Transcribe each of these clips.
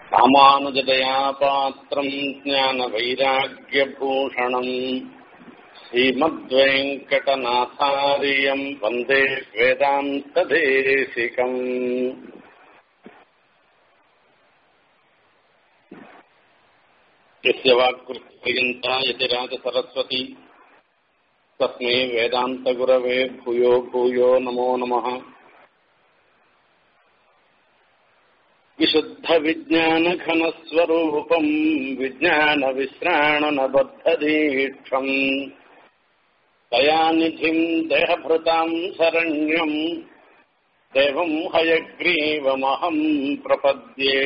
ராமானுஜதயா பாத்திரம் ஞான வைராக்கியபூஷணம் ஸ்ரீமத்வேங்கடநாதாரியம் வந்தே வேதாந்ததேசிகம் यस्य वाक्कृत्ययन्ता यतिराजसरस्वती तस्मै वेदान्तगुरवे भूयो भूयो नमो नमः विशुद्धविज्ञानघनस्वरूपम् विज्ञानविश्राणनबद्धदीक्षम् दयानिधिम् देहभृताम् शरण्यम् देवम् हयग्रीवमहम् प्रपद्ये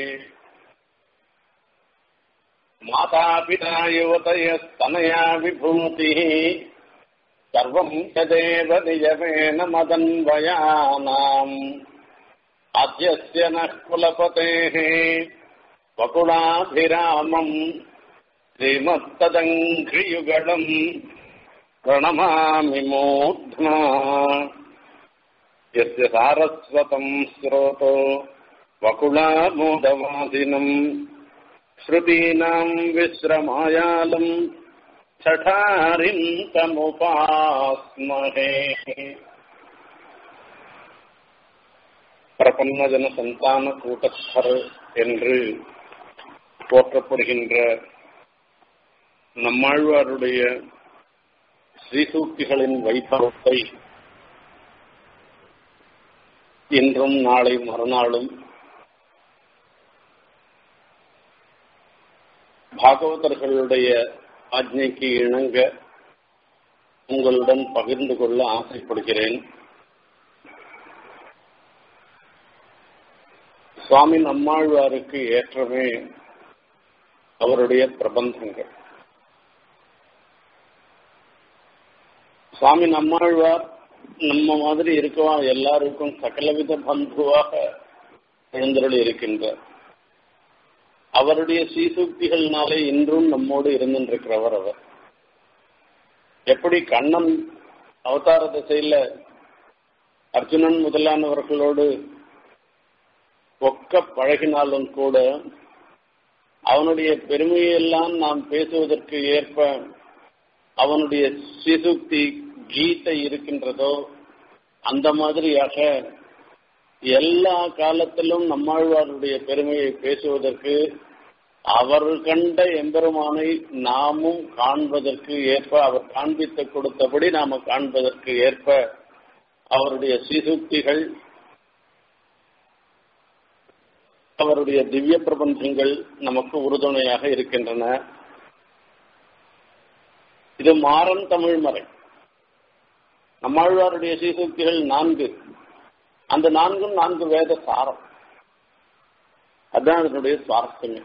मातापिता युवतयस्तनया विभूतिः सर्वम् यदेव नियमेन मदन्वयानाम् आद्यस्य नः कुलपतेः वकुलाभिरामम् श्रीमत्तदङ्घ्रियुगलम् प्रणमामि मूर्ध्ना यस्य सारस्वतम् स्रोतो वकुलामोदवादिनम् श्रुतीनाम् विश्रमायालम् छठारिम् तमुपास्महे பிரபன்னஜன சந்தான கூட்டஸ்தர் என்று போற்றப்படுகின்ற நம்மாழ்வாருடைய ஸ்ரீசூக்திகளின் வைபவத்தை இன்றும் நாளை மறுநாளும் பாகவதர்களுடைய ஆஜ்ஞைக்கு இணங்க உங்களுடன் பகிர்ந்து கொள்ள ஆசைப்படுகிறேன் சுவாமி நம்மாழ்வாருக்கு ஏற்றமே அவருடைய பிரபந்தங்கள் சுவாமி நம்மாழ்வார் நம்ம மாதிரி இருக்கவா எல்லாருக்கும் சகலவித பந்துவாக எழுந்தருள் இருக்கின்றார் அவருடைய சீசூக்திகள்னாலே இன்றும் நம்மோடு இருந்திருக்கிறவர் அவர் எப்படி கண்ணன் அவதார திசையில அர்ஜுனன் முதலானவர்களோடு ஒக்க பழகினாலும் கூட அவனுடைய பெருமையெல்லாம் நாம் பேசுவதற்கு ஏற்ப அவனுடைய சிசுக்தி கீதை இருக்கின்றதோ அந்த மாதிரியாக எல்லா காலத்திலும் நம்மாழ்வாருடைய பெருமையை பேசுவதற்கு அவர் கண்ட எம்பெருமானை நாமும் காண்பதற்கு ஏற்ப அவர் காண்பித்து கொடுத்தபடி நாம காண்பதற்கு ஏற்ப அவருடைய சீசுக்திகள் அவருடைய திவ்ய பிரபந்தங்கள் நமக்கு உறுதுணையாக இருக்கின்றன இது மாறன் தமிழ் மறை நம்மாழ்வாருடைய சீசுக்திகள் நான்கு அந்த நான்கும் நான்கு வேத சாரம் அதுதான் அதனுடைய சுவாரஸ்யமே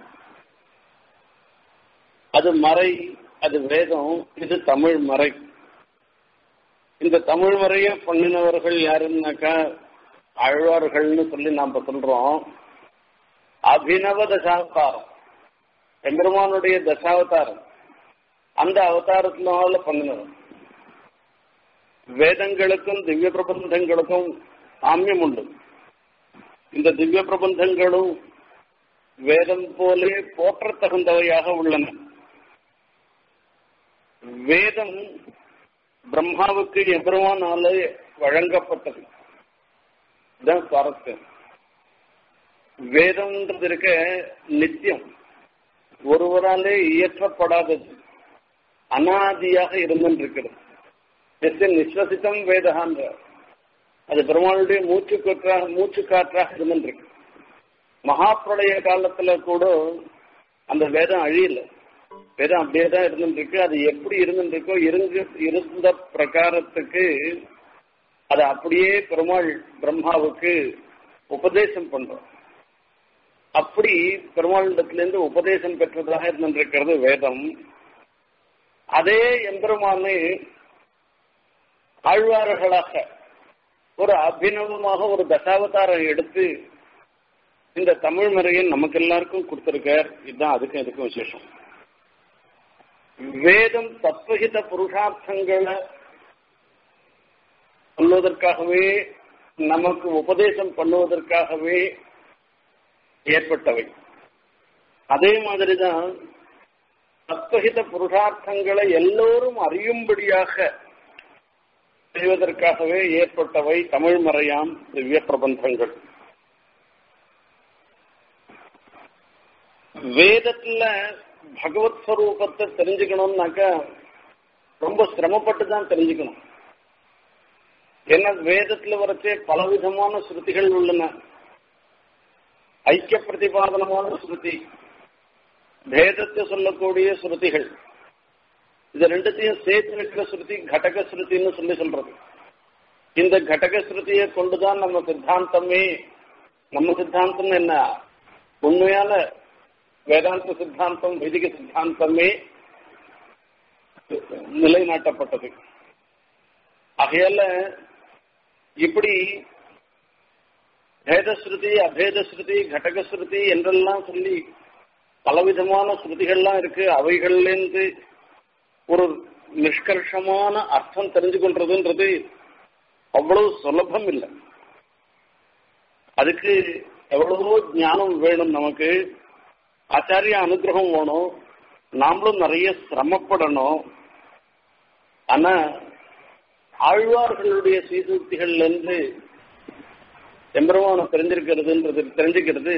அது மறை அது வேதம் இது தமிழ் மறை இந்த தமிழ் மறைய பண்ணினவர்கள் யாருன்னாக்கா ஆழ்வார்கள்னு சொல்லி நாம சொல்றோம் அபினவ தசாவதாரம் எம்பெருமானுடைய தசாவதாரம் அந்த அவதாரத்தினால பண்ணினவர் வேதங்களுக்கும் திவ்ய பிரபந்தங்களுக்கும் சாமியம் உண்டு இந்த திவ்ய பிரபந்தங்களும் வேதம் போலே போற்றத்தகுந்தவையாக உள்ளன வேதம் பிரம்மாவுக்கு எபெருமானாலே வழங்கப்பட்டது இதுதான் சுவாரஸ்யம் வேதம்ன்றது இருக்க நித்தியம் ஒருவராலே இயற்றப்படாதது அனாதியாக இருந்திருக்கிறது எஸ் நிஸ்வசித்தம் வேதகான்ற அது பெருமாளுடைய மூச்சு காற்றாக மூச்சு காற்றாக இருந்திருக்கு மகாப்பிரளய காலத்துல கூட அந்த வேதம் அழியல வேதம் அப்படியே தான் இருந்துருக்கு அது எப்படி இருந்துருக்கோ இருந்து இருந்த பிரகாரத்துக்கு அது அப்படியே பெருமாள் பிரம்மாவுக்கு உபதேசம் பண்றோம் அப்படி பெருமாளிடத்திலிருந்து உபதேசம் பெற்றதாக இருந்திருக்கிறது வேதம் அதே எம்பெருமானை ஆழ்வார்களாக ஒரு அபிநவமாக ஒரு தசாவதாரம் எடுத்து இந்த தமிழ் முறையை நமக்கு எல்லாருக்கும் கொடுத்திருக்கார் இதுதான் அதுக்கும் இதுக்கும் விசேஷம் வேதம் தத்வகித புருஷார்த்தங்களை சொல்வதற்காகவே நமக்கு உபதேசம் பண்ணுவதற்காகவே ஏற்பட்டவை அதே மாதிரிதான் தத்வகித புருஷார்த்தங்களை எல்லோரும் அறியும்படியாக செய்வதற்காகவே ஏற்பட்டவை தமிழ் மறையாம் திவ்ய பிரபந்தங்கள் வேதத்துல பகவத் ஸ்வரூபத்தை தெரிஞ்சுக்கணும்னாக்கா ரொம்ப சிரமப்பட்டு தான் தெரிஞ்சுக்கணும் ஏன்னா வேதத்துல வரைச்சே பலவிதமான ஸ்ருதிகள் உள்ளன ஐக்கிய பிரதிபாதனமான ஸ்ருதி பேதத்தை சொல்லக்கூடிய ஸ்ருதிகள் இது ரெண்டுத்தையும் சேர்த்து இருக்கிற ஸ்ருதி கடக ஸ்ருதின்னு சொல்லி சொல்றது இந்த கடக ஸ்ருதியை கொண்டுதான் நம்ம சித்தாந்தமே நம்ம சித்தாந்தம் என்ன உண்மையான வேதாந்த சித்தாந்தம் வைதிக சித்தாந்தமே நிலைநாட்டப்பட்டது ஆகையால இப்படி பேதஸ்ருதி அபேதஸ்ருதி கடகஸ்ருதி என்றெல்லாம் சொல்லி பலவிதமான ஸ்ருதிகள்லாம் இருக்கு அவைகள்லேருந்து ஒரு நிஷ்கர்ஷமான அர்த்தம் தெரிஞ்சு கொள்றதுன்றது அவ்வளவு சுலபம் இல்லை அதுக்கு எவ்வளவோ ஞானம் வேணும் நமக்கு ஆச்சாரிய அனுகிரகம் வேணும் நாமளும் நிறைய சிரமப்படணும் ஆனா ஆழ்வார்களுடைய சீசூக்திகள்ல இருந்து எம்பெருமான தெரிஞ்சிருக்கிறதுன்றது தெரிஞ்சுக்கிறது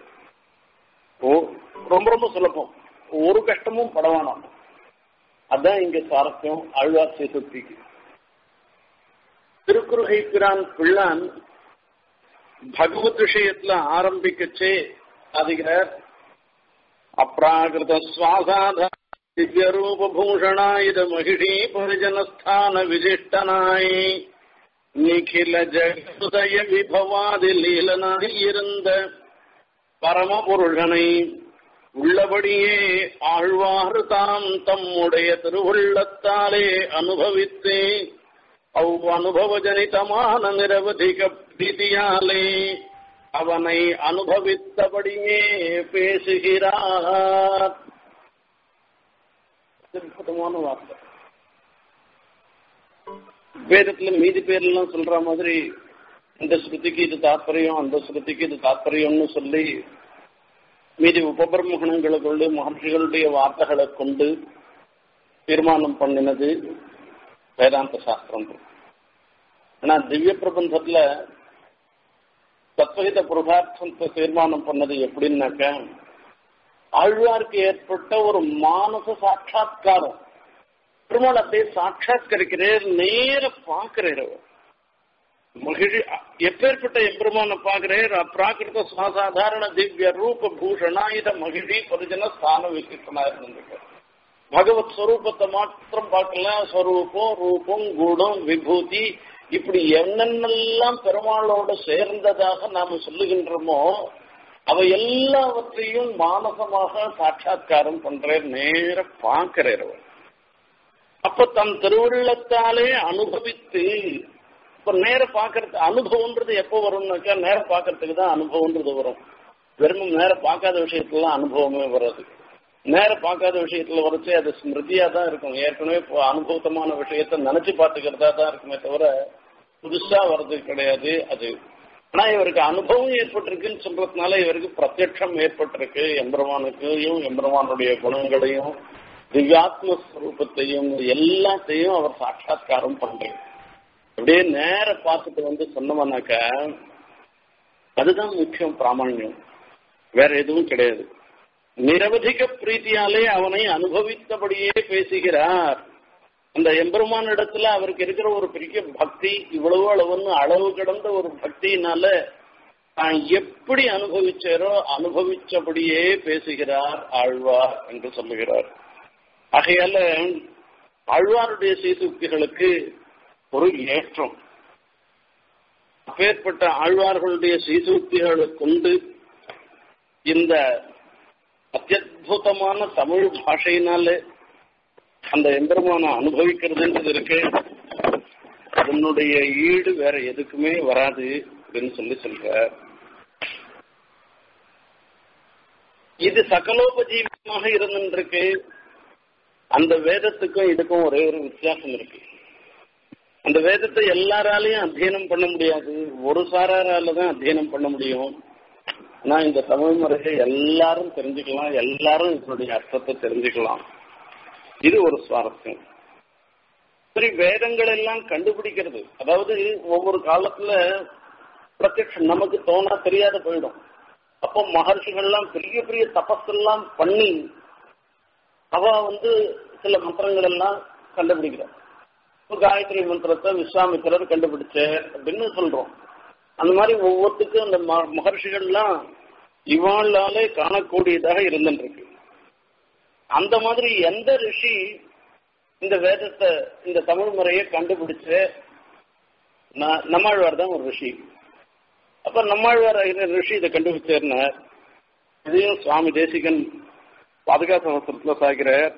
ரொம்ப ரொம்ப சுலபம் ஒரு கஷ்டமும் படவானாம் அதான் இங்க சுவாரஸ்யம் ஆழ்வார் சீசுக்திக்கு திருக்குறுகை பிரான் பிள்ளான் பகவத் விஷயத்துல ஆரம்பிக்கச்சே அதிகார் அப்ராகிருத சுவாசாத திவ்ய ரூபூஷணாயுத மகிழி பரிஜனஸ்தான விசிஷ்டனாய் நிகில ஜெகதய விபவாதி லீலனாய் இருந்த பரமபுருஷனை உள்ளபடியே ஆழ்வார் தாம் தம்முடைய திருவுள்ளத்தாலே அனுபவித்து அவ் அனுபவஜனிதமான நிரவதிக பிரீதியாலே அவனை அனுபவித்தபடியே பேசுகிறார் அற்புதமான வார்த்தை வேதத்துல மீதி பேர்லாம் சொல்ற மாதிரி இந்த ஸ்ருதிக்கு இது தாற்பயம் அந்த ஸ்ருதிக்கு இது தாற்பயம்னு சொல்லி மீதி உபபிரமணங்களை கொண்டு மகர்ஷிகளுடைய வார்த்தைகளை கொண்டு தீர்மானம் பண்ணினது வேதாந்த சாஸ்திரம் ஆனா திவ்ய பிரபந்தத்துல தத்வகித புருஷார்த்தத்தை தீர்மானம் பண்ணது எப்படின்னாக்க ஆழ்வார்க்கு ஏற்பட்ட ஒரு மானச சாட்சா்காரம் பெருமாள் அப்படியே சாட்சாத்கரிக்கிறார் நேர பார்க்கிறார் மகிழ் எப்பேற்பட்ட எம்பெருமான பார்க்கிறார் அப்பிராகிருத சாதாரண திவ்ய ரூப பூஷணாயுத மகிழி பரிஜன ஸ்தான விசிஷ்டனா இருந்திருக்கார் பகவத் ஸ்வரூபத்தை மாத்திரம் பார்க்கல ஸ்வரூபம் ரூபம் குணம் விபூதி இப்படி என்னென்னலாம் பெருமாளோட சேர்ந்ததாக நாம சொல்லுகின்றோமோ அவை எல்லாவற்றையும் மானசமாக சாட்சா்காரம் பண்றார் நேர பார்க்கிறார் அவர் அப்ப தன் திருவுள்ளத்தாலே அனுபவித்து இப்ப நேர பாக்குறது அனுபவம்ன்றது எப்போ வரும்னாக்கா நேரம் பாக்குறதுக்கு தான் அனுபவம்ன்றது வரும் வெறும் நேர பார்க்காத விஷயத்துலாம் அனுபவமே வராது நேர பார்க்காத விஷயத்துல வரைச்சு அது ஸ்மிருதியா தான் இருக்கும் ஏற்கனவே இப்போ அனுபவத்தமான விஷயத்த நினைச்சு பார்த்துக்கிறதா தான் இருக்குமே தவிர புதுசா வர்றது கிடையாது அது ஆனா இவருக்கு அனுபவம் ஏற்பட்டிருக்குன்னு சொல்றதுனால இவருக்கு பிரத்யட்சம் ஏற்பட்டிருக்கு எம்பெருமானுக்கையும் எம்பெருமானுடைய குணங்களையும் திவ்யாத்ம ஸ்வரூபத்தையும் எல்லாத்தையும் அவர் சாட்சாத்காரம் பண்றாரு அப்படியே நேர பார்த்துட்டு வந்து சொன்னோம்னாக்க அதுதான் முக்கியம் பிராமணியம் வேற எதுவும் கிடையாது நிரவதிக பிரீத்தியாலே அவனை அனுபவித்தபடியே பேசுகிறார் அந்த எம்பெருமான இடத்துல அவருக்கு இருக்கிற ஒரு பெரிய பக்தி இவ்வளவு அளவுன்னு அளவு கடந்த ஒரு பக்தியினால தான் எப்படி அனுபவிச்சாரோ அனுபவிச்சபடியே பேசுகிறார் ஆழ்வார் என்று சொல்லுகிறார் ஆகையால ஆழ்வாருடைய சீசுக்திகளுக்கு ஒரு ஏற்றம் அப்பேற்பட்ட ஆழ்வார்களுடைய சீசூக்திகளை கொண்டு இந்த அத்தியுதமான தமிழ் பாஷையினால அந்த எம்பெருமான அனுபவிக்கிறதுன்றது இருக்கு அதனுடைய ஈடு வேற எதுக்குமே வராது அப்படின்னு சொல்லி சொல்ற இது சகலோபஜீவமாக இருந்துருக்கு அந்த வேதத்துக்கும் இதுக்கும் ஒரே ஒரு வித்தியாசம் இருக்கு அந்த வேதத்தை எல்லாராலையும் அத்தியனம் பண்ண முடியாது ஒரு சாராரால தான் அத்தியனம் பண்ண முடியும் நான் இந்த தமிழ் முறையை எல்லாரும் தெரிஞ்சுக்கலாம் எல்லாரும் இதனுடைய அர்த்தத்தை தெரிஞ்சுக்கலாம் இது ஒரு சுவாரஸ்யம் சரி வேதங்கள் எல்லாம் கண்டுபிடிக்கிறது அதாவது ஒவ்வொரு காலத்துல பிரத்யக்ஷம் நமக்கு தோணா தெரியாத போயிடும் அப்போ மகர்ஷிகள்லாம் பெரிய பெரிய தபஸெல்லாம் பண்ணி அவ வந்து சில மந்திரங்கள் எல்லாம் கண்டுபிடிக்கிறார் காயத்ரி மந்திரத்தை விஸ்வாமித்திரர் கண்டுபிடிச்ச அப்படின்னு சொல்றோம் அந்த மாதிரி ஒவ்வொருத்துக்கும் அந்த மகர்ஷிகள்லாம் இவாளாலே காணக்கூடியதாக இருந்துருக்கு அந்த மாதிரி எந்த ரிஷி இந்த வேதத்தை இந்த தமிழ் முறையை கண்டுபிடிச்சு நம்மாழ்வார் தான் ஒரு ரிஷி அப்ப நம்மாழ்வார் ரிஷி இதை கண்டுபிடிச்சார்னார் இதையும் சுவாமி தேசிகன் பாதுகா சகசிரத்துல சாகிறார்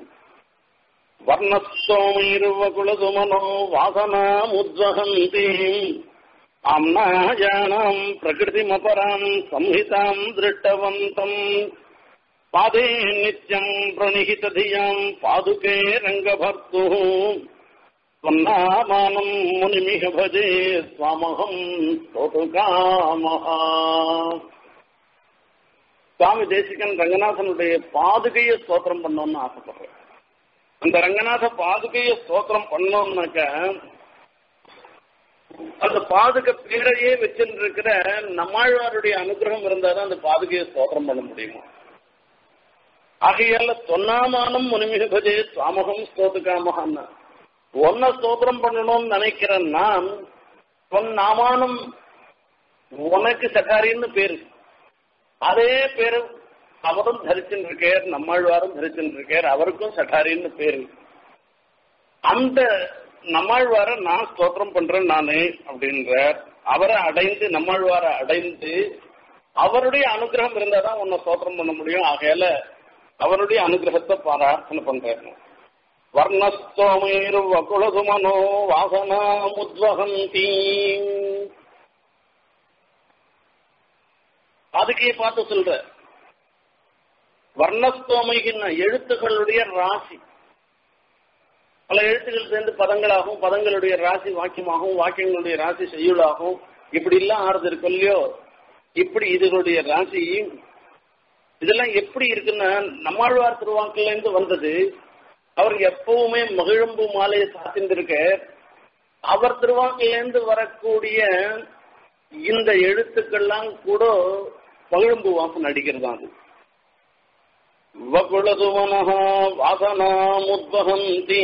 வர்ணஸ்தோமைருவகுலசுமனோ வாசனாமுத்வகந்தி அம்னாஜானாம் பிரகிருதிமபராம் சம்ஹிதாம் திருஷ்டவந்தம் பாதே நித்யம் பிரணிகிததியாம் பாதுகே ரங்கபர்த்து சொன்னாமானம் முனிமிக பஜே சுவாமகம் காமஹா சுவாமி தேசிகன் ரங்கநாதனுடைய பாதுகையை ஸ்தோத்திரம் பண்ணோம்னு ஆசைப்படுறேன் அந்த ரங்கநாத பாதுகையை ஸ்தோத்திரம் பண்ணோம்னாக்க அந்த பாதுக பேரையே வச்சிருக்கிற நம்மாழ்வாருடைய அனுகிரகம் இருந்தாதான் அந்த பாதுகையை ஸ்தோத்திரம் பண்ண முடியுமா ஆகையால தொன்னாமானம் முனிமிக பஜே சுவாமகம் ஸ்தோத்துக்காமஹான்னா ஒன்ன ஸ்தோத்திரம் பண்ணணும்னு நினைக்கிறேன் நான் பொன் நாமானம் உனக்கு சகாரின்னு பேரு அதே பேரு அவரும் தரிச்சுட்டு இருக்கார் நம்மாழ்வாரும் தரிச்சுட்டு இருக்கார் அவருக்கும் சட்டாரின்னு பேரு அந்த நம்மாழ்வார நான் ஸ்தோத்திரம் பண்றேன் நானு அப்படின்றார் அவரை அடைந்து நம்மாழ்வார அடைந்து அவருடைய அனுகிரகம் இருந்தாதான் உன்னை ஸ்தோத்திரம் பண்ண முடியும் ஆகையால அவருடைய அனுகிரகத்தை பிரார்த்தனை பண்றாரு வர்ணஸ்தோமேரு வகுலசுமனோ வாசனா முத்வகந்தி அதுக்கே பார்த்து சொல்ற வர்ணஸ்தோமைகின்ன எழுத்துக்களுடைய ராசி பல எழுத்துக்கள் சேர்ந்து பதங்களாகவும் பதங்களுடைய ராசி வாக்கியமாகவும் வாக்கியங்களுடைய ராசி செய்யுளாகவும் இப்படி எல்லாம் ஆறுது இருக்கு இல்லையோ இப்படி இதுகளுடைய ராசி இதெல்லாம் எப்படி இருக்குன்னா நம்மாழ்வார் திருவாக்கில இருந்து வந்தது அவர் எப்பவுமே மகிழம்பு மாலையை சாத்திந்திருக்க அவர் திருவாக்கிலேருந்து வரக்கூடிய இந்த எழுத்துக்கள்லாம் கூட மகிழம்பு வாசம் நடிக்கிறது அது வகுளதுவனः வாசனாமுத்வகந்தி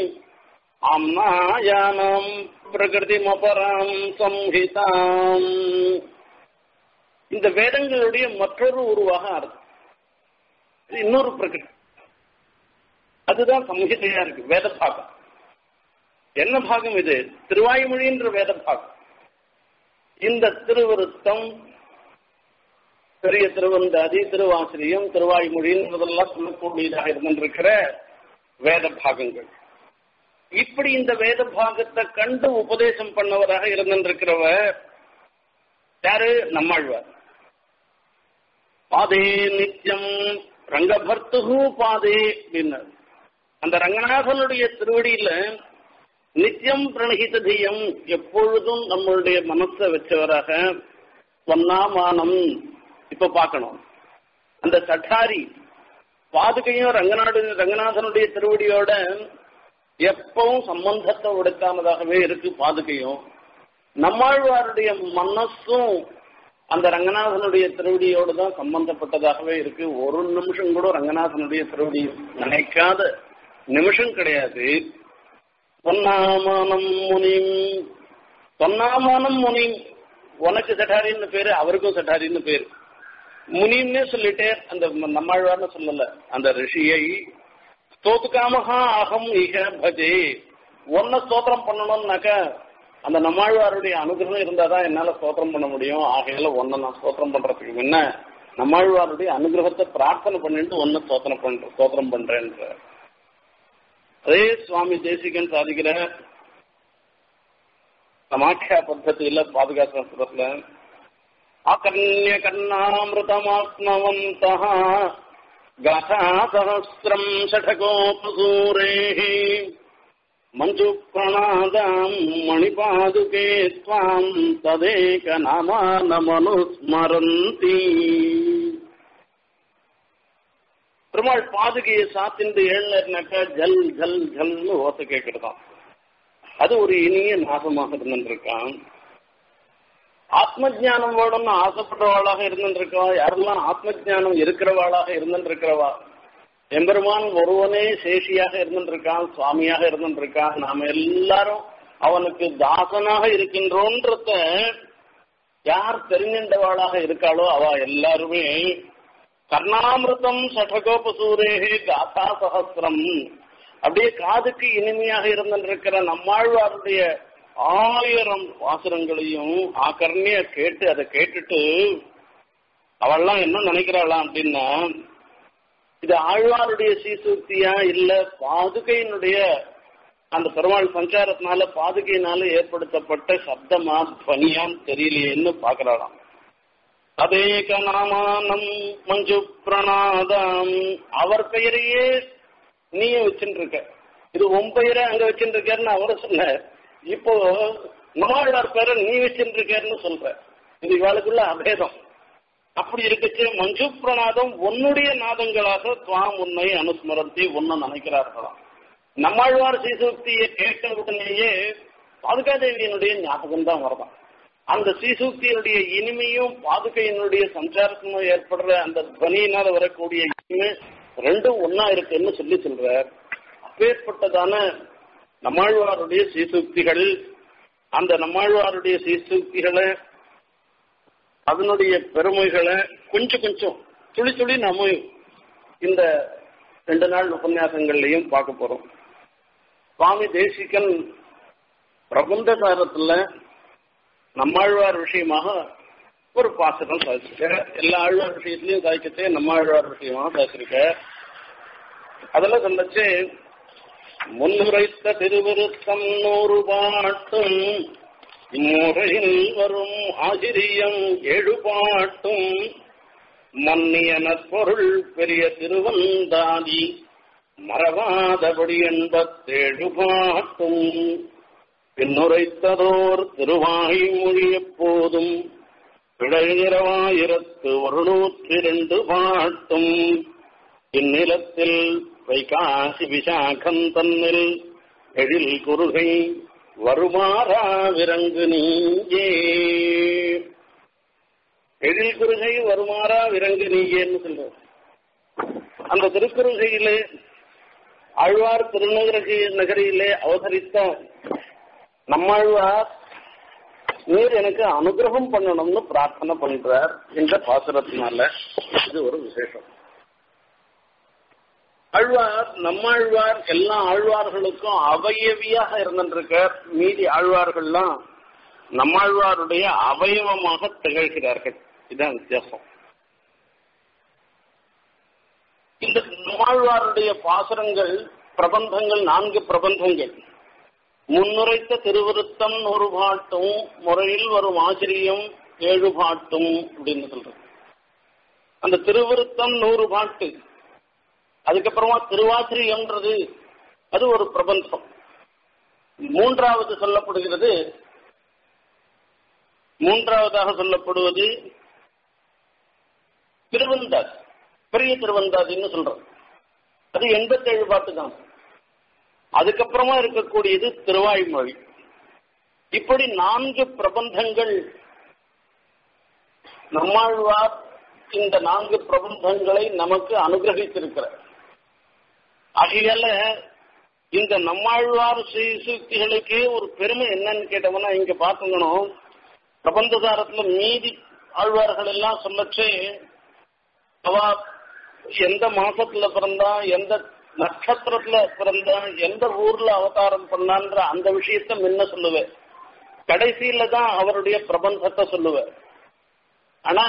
அம்னாயானம் பிரகிருதிமபராம் சம்ஹிதாம் இந்த வேதங்களுடைய மற்றொரு உருவாக அர்த்தம் இது இன்னொரு பிரகிருதி அதுதான் சம்ஹிதையா இருக்கு வேத பாகம் என்ன பாகம் இது திருவாய்மொழின்ற வேத பாகம் இந்த திருவிருத்தம் பெரிய திருவந்தாதி திருவாசிரியம் திருவாய்மொழின்றதெல்லாம் சொல்லக்கூடியதாக இருந்திருக்கிற வேத பாகங்கள் இப்படி இந்த வேத பாகத்தை கண்டு உபதேசம் பண்ணவராக இருந்திருக்கிறவர் யாரு நம்மாழ்வார் பாதே நித்தியம் ரங்கபர்த்துகு பாதே அப்படின்னார் அந்த ரங்கநாதனுடைய திருவடியில நித்தியம் பிரணகித தீயம் எப்பொழுதும் நம்மளுடைய மனசை வச்சவராக பொன்னாமானம் இப்ப பார்க்கணும் அந்த சட்டாரி பாதுகையும் ரங்கநாடு ரங்கநாதனுடைய திருவடியோட எப்பவும் சம்பந்தத்தை உடைத்தானதாகவே இருக்கு பாதுகையும் நம்மாழ்வாருடைய மனசும் அந்த ரங்கநாதனுடைய திருவடியோடு தான் சம்பந்தப்பட்டதாகவே இருக்கு ஒரு நிமிஷம் கூட ரங்கநாதனுடைய திருவடி நினைக்காத நிமிஷம் கிடையாது பொன்னாமானம் முனிம் பொன்னாமானம் முனிம் உனக்கு சட்டாரின்னு பேரு அவருக்கும் சட்டாரின்னு பேரு முனிம்னே சொல்லிட்டே அந்த நம்மாழ்வார்னு சொல்லல அந்த ரிஷியை ஸ்தோத்துக்காமஹா அகம் இக பஜே ஒன்ன ஸ்தோத்திரம் பண்ணணும்னாக்க அந்த நம்மாழ்வாருடைய அனுகிரகம் இருந்தாதான் என்னால ஸ்தோத்திரம் பண்ண முடியும் ஆகையில ஒன்ன நான் ஸ்தோத்திரம் பண்றதுக்கு முன்ன நம்மாழ்வாருடைய அனுகிரகத்தை பிரார்த்தனை பண்ணிட்டு ஒன்ன ஸ்தோத்திரம் பண்ற ஸ்தோத்திரம் பண்றேன்ற அதே சுவாமி தேசிகன் சாதிக்கிற சமாக்கியா பத்தத்தில பாதுகாப்பு அகர்ணிய கர்ணாமிருதமாத்மவந்த गाथा सहस्रम् षठकोपसूरेः மஞ்சு பிரணாதாம் மணிபாதுகே துவாம் ததேக நாமானமனுஸ்மரந்தி பெருமாள் பாதுகையை சாத்திண்டு ஏழுனாக்கா ஜல் ஜல் ஜல்னு ஓசை கேட்கிறதாம் அது ஒரு இனிய நாசமாக இருந்துருக்கான் ஆத்ம ஜானம் வேணும்னு ஆசைப்படுறவாளாக இருந்துருக்கா யாரெல்லாம் ஆத்ம ஜானம் இருக்கிறவாளாக இருந்துருக்கிறவா எம்பெருமான் ஒருவனே சேஷியாக இருந்துருக்கான் சுவாமியாக இருந்துருக்கான் நாம எல்லாரும் அவனுக்கு தாசனாக இருக்கின்றோன்றத யார் தெரிஞ்சின்றவாளாக இருக்காளோ அவ எல்லாருமே கர்ணாமிருதம் சடகோபசூரேகே காதா சகசிரம் அப்படியே காதுக்கு இனிமையாக இருந்திருக்கிற நம்மாழ்வாருடைய ஆயிரம் வாசனங்களையும் ஆக்கரணிய கேட்டு அதை கேட்டுட்டு அவள்லாம் என்ன நினைக்கிறாளாம் அப்படின்னா இது ஆழ்வாருடைய சீசூக்தியா இல்ல பாதுகையினுடைய அந்த பெருமாள் சஞ்சாரத்தினால பாதுகையினால ஏற்படுத்தப்பட்ட சப்தமா துவனியான்னு தெரியலையேன்னு பாக்குறாளாம் அதேக நாமானம் மஞ்சு பிரணாதம் அவர் பெயரையே நீயும் வச்சுட்டு இருக்க இது உன் பெயரை அங்க வச்சுட்டு இருக்கேன்னு அவரை சொன்ன இப்போ நம்மாழ்வார் பேரை நீ வச்சுட்டு இருக்கேன்னு சொல்ற இது இவாளுக்குள்ள அபேதம் அப்படி இருக்கச்சு மஞ்சு பிரணாதம் உன்னுடைய நாதங்களாக துவாம் உன்னை அனுஸ்மரத்தி உன்னை நினைக்கிறார்களாம் நம்மாழ்வார் சீசூக்தியை கேட்ட உடனேயே பாதுகாதேவியினுடைய ஞாபகம் தான் வரதான் அந்த சீசூக்தியினுடைய இனிமையும் பாதுகையினுடைய சஞ்சாரத்தினும் ஏற்படுற அந்த துவனியினால் வரக்கூடிய இனிமை ரெண்டும் ஒன்னா இருக்குன்னு சொல்லி சொல்றார் அப்பேற்பட்டதான நம்மாழ்வாருடைய சீசூக்திகள் அந்த நம்மாழ்வாருடைய சீசூக்திகளை அதனுடைய பெருமைகளை கொஞ்சம் கொஞ்சம் துளி துளி நாம இந்த ரெண்டு நாள் உபன்யாசங்கள்லையும் பார்க்க போறோம் சுவாமி தேசிகன் பிரபந்தசாரத்துல நம்மாழ்வார் விஷயமாக ஒரு பாசனம் சாதிச்சிருக்க எல்லா ஆழ்வார் விஷயத்திலையும் சாதிக்கத்தே நம்மாழ்வார் விஷயமாக சாதிச்சிருக்க அதுல சொல்லச்சு முன்னுரைத்த திருவிருத்தம் நூறு பாட்டும் இம்முறையில் வரும் ஆசிரியம் ஏழு பாட்டும் மன்னியன பொருள் பெரிய திருவந்தாதி மறவாதபடி என்பத்தேழு பாட்டும் பின்னுரைத்ததோர் திருவாய்மொழி எப்போதும் பிழைகிறவாயிரத்து ஒரு நூற்றி ரெண்டு பாட்டும் இந்நிலத்தில் வைகாசி விசாகம் தன்னில் எழில் குறுகை வருமாறா விரங்கு நீயே எழில் குறுகை வருமாறா விரங்கு நீயேன்னு சொல்ற அந்த திருக்குறுகையிலே ஆழ்வார் திருநகரி நகரியிலே அவதரித்த நம்மாழ்வார் நீர் எனக்கு அனுகிரகம் பண்ணணும்னு பிரார்த்தனை பண்றார் என்ற பாசுரத்தினால இது ஒரு விசேஷம் ஆழ்வார் நம்மாழ்வார் எல்லா ஆழ்வார்களுக்கும் அவயவியாக இருந்திருக்கார் மீதி ஆழ்வார்கள்லாம் நம்மாழ்வாருடைய அவயவமாக திகழ்கிறார்கள் இதுதான் வித்தியாசம் இந்த நம்மாழ்வாருடைய பாசுரங்கள் பிரபந்தங்கள் நான்கு பிரபந்தங்கள் முன்னுரைத்த திருவிருத்தம் ஒரு பாட்டும் முறையில் வரும் ஆசிரியம் ஏழு பாட்டும் அப்படின்னு சொல்றது அந்த திருவிருத்தம் நூறு பாட்டு அதுக்கப்புறமா திருவாசிரியம்ன்றது அது ஒரு பிரபந்தம் மூன்றாவது சொல்லப்படுகிறது மூன்றாவதாக சொல்லப்படுவது திருவந்தாஸ் பெரிய திருவந்தாதின்னு சொல்றோம் அது எண்பத்தேழு பாட்டு தான் அதுக்கப்புறமா இருக்கக்கூடியது திருவாய்மொழி இப்படி நான்கு பிரபந்தங்கள் நம்மாழ்வார் இந்த நான்கு பிரபந்தங்களை நமக்கு அனுகிரகித்திருக்கிறார் ஆகையால இந்த நம்மாழ்வார் சீசுக்திகளுக்கே ஒரு பெருமை என்னன்னு கேட்டோம்னா இங்க பார்த்துக்கணும் பிரபந்தசாரத்துல மீதி ஆழ்வார்கள் எல்லாம் சொல்லச்சே அவ எந்த மாசத்துல பிறந்தா எந்த நட்சத்திரத்துல பிறந்தா எந்த ஊர்ல அவதாரம் பண்ணான்ற அந்த விஷயத்த முன்ன சொல்லுவேன் கடைசியில தான் அவருடைய பிரபந்தத்தை சொல்லுவேன் ஆனா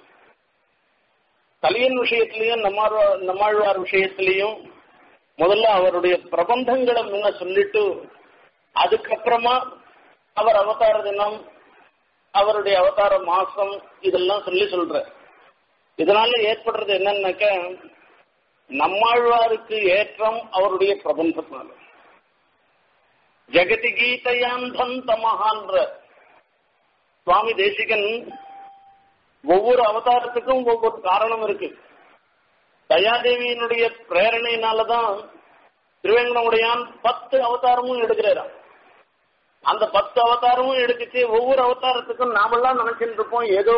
கலியன் விஷயத்திலையும் நம்மாழ்வார் நம்மாழ்வார் விஷயத்திலையும் முதல்ல அவருடைய பிரபந்தங்களை முன்ன சொல்லிட்டு அதுக்கப்புறமா அவர் அவதார தினம் அவருடைய அவதார மாசம் இதெல்லாம் சொல்லி சொல்ற இதனால ஏற்படுறது என்னன்னாக்க நம்மாழ்வாருக்கு ஏற்றம் அவருடைய பிரபந்தத்தினால ஜெகதி கீதையாந்தம் தமஹான்ற சுவாமி தேசிகன் ஒவ்வொரு அவதாரத்துக்கும் ஒவ்வொரு காரணம் இருக்கு தயாதேவியினுடைய பிரேரணையினாலதான் திருவேங்கடமுடையான் பத்து அவதாரமும் எடுக்கிறாராம் அந்த பத்து அவதாரமும் எடுத்துச்சு ஒவ்வொரு அவதாரத்துக்கும் நாமெல்லாம் நினைச்சிட்டு இருப்போம் ஏதோ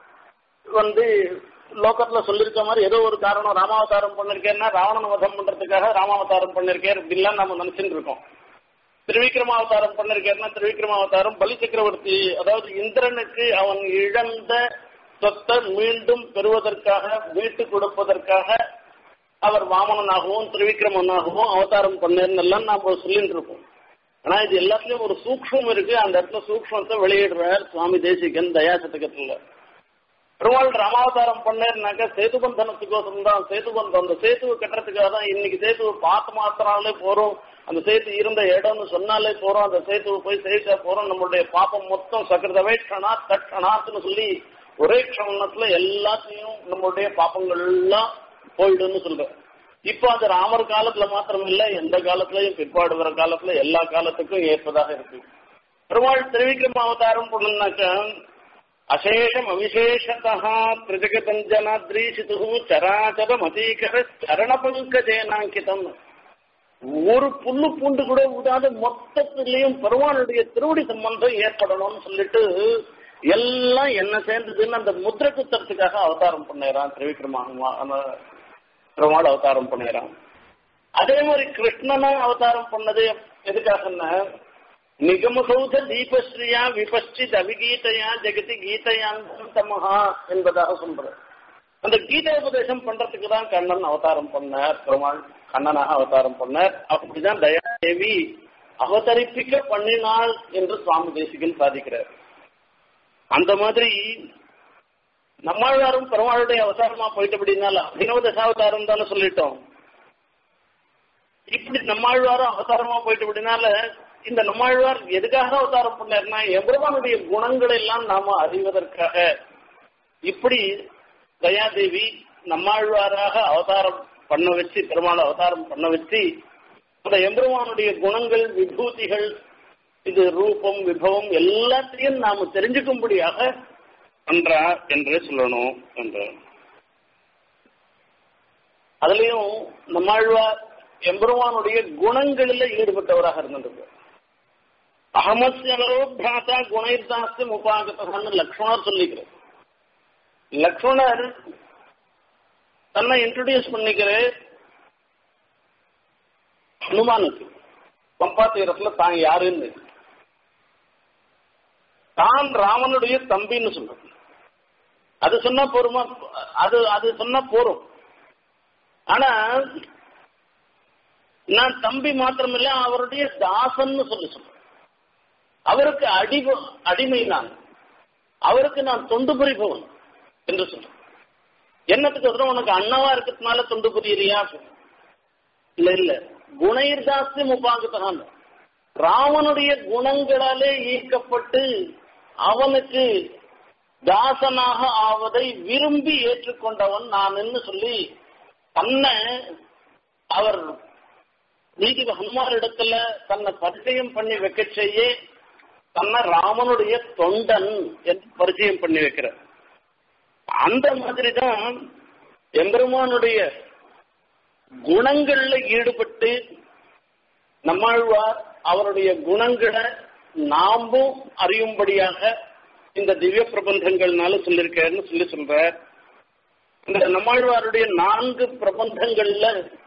வந்து லோகத்துல சொல்லிருக்க மாதிரி ஏதோ ஒரு காரணம் ராமாவதாரம் பண்ணிருக்கேன்னா ராவணன் வதம் பண்றதுக்காக ராமாவதாரம் பண்ணிருக்கேன் இப்படிலாம் நம்ம நினைச்சிட்டு இருக்கோம் திருவிக்ரமாவதாரம் பண்ணிருக்கேன்னா திருவிக்ரமாவதாரம் பலி சக்கரவர்த்தி அதாவது இந்திரனுக்கு அவன் இழந்த சொத்தை மீண்டும் பெறுவதற்காக மீட்டு கொடுப்பதற்காக அவர் வாமனனாகவும் திருவிக்ரமனாகவும் அவதாரம் பண்ணேன்னு எல்லாம் நாம சொல்லிட்டு இருக்கோம் ஆனா இது எல்லாத்துலயும் ஒரு சூக்ஷம் இருக்கு அந்த இடத்துல சூக்ஷமத்தை வெளியிடுறார் சுவாமி தேசிகன் தயா சதகத்துல பெருமாள் ராமாவதாரம் பண்ணேன்னாக்க சேது பந்தனத்துக்கோசம் தான் சேது பந்தம் அந்த சேத்துவை கட்டுறதுக்காக தான் இன்னைக்கு சேத்துவை பார்த்து மாத்திராலே போறோம் அந்த சேத்து இருந்த இடம்னு சொன்னாலே போறோம் அந்த சேத்துவை போய் சேவிச்சா போறோம் நம்மளுடைய பாப்பம் மொத்தம் சகிருதவே க்ஷணா தட்சணாத்துன்னு சொல்லி ஒரே க்ஷணத்துல எல்லாத்தையும் நம்மளுடைய பாப்பங்கள் எல்லாம் போயிடும்னு சொல்றேன் இப்போ அது ராமர் காலத்துல மாத்திரம் இல்ல எந்த காலத்திலயும் பிற்பாடு வர காலத்துல எல்லா காலத்துக்கும் ஏற்பதாக இருக்கு பெருமாள் திருவிக்ரம அவதாரம் பண்ணாக்க அசேஷம் அவிசேஷதா திரிஜகதஞ்சனாத்ரீசிது சராச்சர மதீகர சரண பங்கஜேனாங்கிதம் ஒரு புல்லு பூண்டு கூட விடாத மொத்தத்திலையும் பெருமாளுடைய திருவடி சம்பந்தம் ஏற்படணும்னு சொல்லிட்டு எல்லாம் என்ன சேர்ந்ததுன்னு அந்த முத்திர குத்தறதுக்காக அவதாரம் பண்ணேறான் திரிவிக்ரம பெருமாள் அவதாரம் பண்ணிடுறான் அதே மாதிரி கிருஷ்ணனா அவதாரம் பண்ணது எதுக்காகன்னா நிகமசௌத தீபஸ்ரீயா விபஸ்டித் அபிகீதையா ஜெகதி கீதையாந்தம் தமஹா என்பதாக சொல்ற அந்த கீதை உபதேசம் பண்றதுக்கு தான் கண்ணன் அவதாரம் பண்ணார் பெருமாள் கண்ணனாக அவதாரம் பண்ணார் அப்படிதான் தயாதேவி அவதரிப்பிக்க பண்ணினாள் என்று சுவாமி தேசிகன் சாதிக்கிறார் அந்த மாதிரி நம்மாழ்வாரும் பெருமாளுடைய அவதாரமா போயிட்டு அப்படின்னால அபினவ தசாவதாரம் தானே சொல்லிட்டோம் இப்படி நம்மாழ்வாரும் அவதாரமா போயிட்டு அப்படின்னால இந்த நம்மாழ்வார் எதுக்காக அவதாரம் பண்ணார்னா எவ்வளவானுடைய குணங்கள் எல்லாம் நாம அறிவதற்காக இப்படி தயாதேவி நம்மாழ்வாராக அவதாரம் பண்ண வச்சு பெருமாள் அவதாரம் பண்ண வச்சு அந்த எம்பெருமானுடைய குணங்கள் விபூதிகள் இது ரூபம் விபவம் எல்லாத்தையும் நாம தெரிஞ்சுக்கும்படியாக பண்றார் என்றே சொல்லணும் என்ற அதுலயும் நம்மாழ்வார் எம்பெருமானுடைய குணங்களில் ஈடுபட்டவராக இருந்திருக்கு அகமஸ்யவரோ பிராசா குணைர்தாஸ்து உபாகத்தான்னு லக்ஷ்மணர் சொல்லிக்கிறார் லக்ஷ்மணர் தன்னை இன்ட்ரோடியூஸ் பண்ணிக்கிறார் ஹனுமானுக்கு பம்பா தீரத்துல தான் யாருன்னு தான் ராமனுடைய தம்பின்னு சொல்றது அது சொன்னா போருமா அது அது சொன்னா போறோம் ஆனா நான் தம்பி மாத்திரமில்ல அவருடைய தாசன்னு சொல்லி சொல்றேன் அவருக்கு அடி அடிமை நான் அவருக்கு நான் தொண்டு புரிபவன் என்று சொல்றேன் என்னத்துக்கு அப்புறம் உனக்கு அண்ணவா இருக்கிறதுனால தொண்டு புரியறியா இல்ல இல்ல குணைர்தாசி முப்பாங்கத்தான் ராமனுடைய குணங்களாலே ஈர்க்கப்பட்டு அவனுக்கு தாசனாக ஆவதை விரும்பி ஏற்றுக்கொண்டவன் நான் சொல்லி தன்னை அவர் நீதி ஹனுமார் இடத்துல தன்னை பரிச்சயம் பண்ணி வைக்க செய்ய தன்னை ராமனுடைய தொண்டன் என்று பரிச்சயம் பண்ணி வைக்கிறார் அந்த மாதிரி தான் எம்பெருமானுடைய குணங்கள்ல ஈடுபட்டு நம்மாழ்வார் அவருடைய குணங்களை நாமும் அறியும்படியாக இந்த திவ்ய பிரபந்தங்கள்னால சொல்லியிருக்காருன்னு சொல்லி சொல்றார் இந்த நம்மாழ்வாருடைய நான்கு பிரபந்தங்கள்ல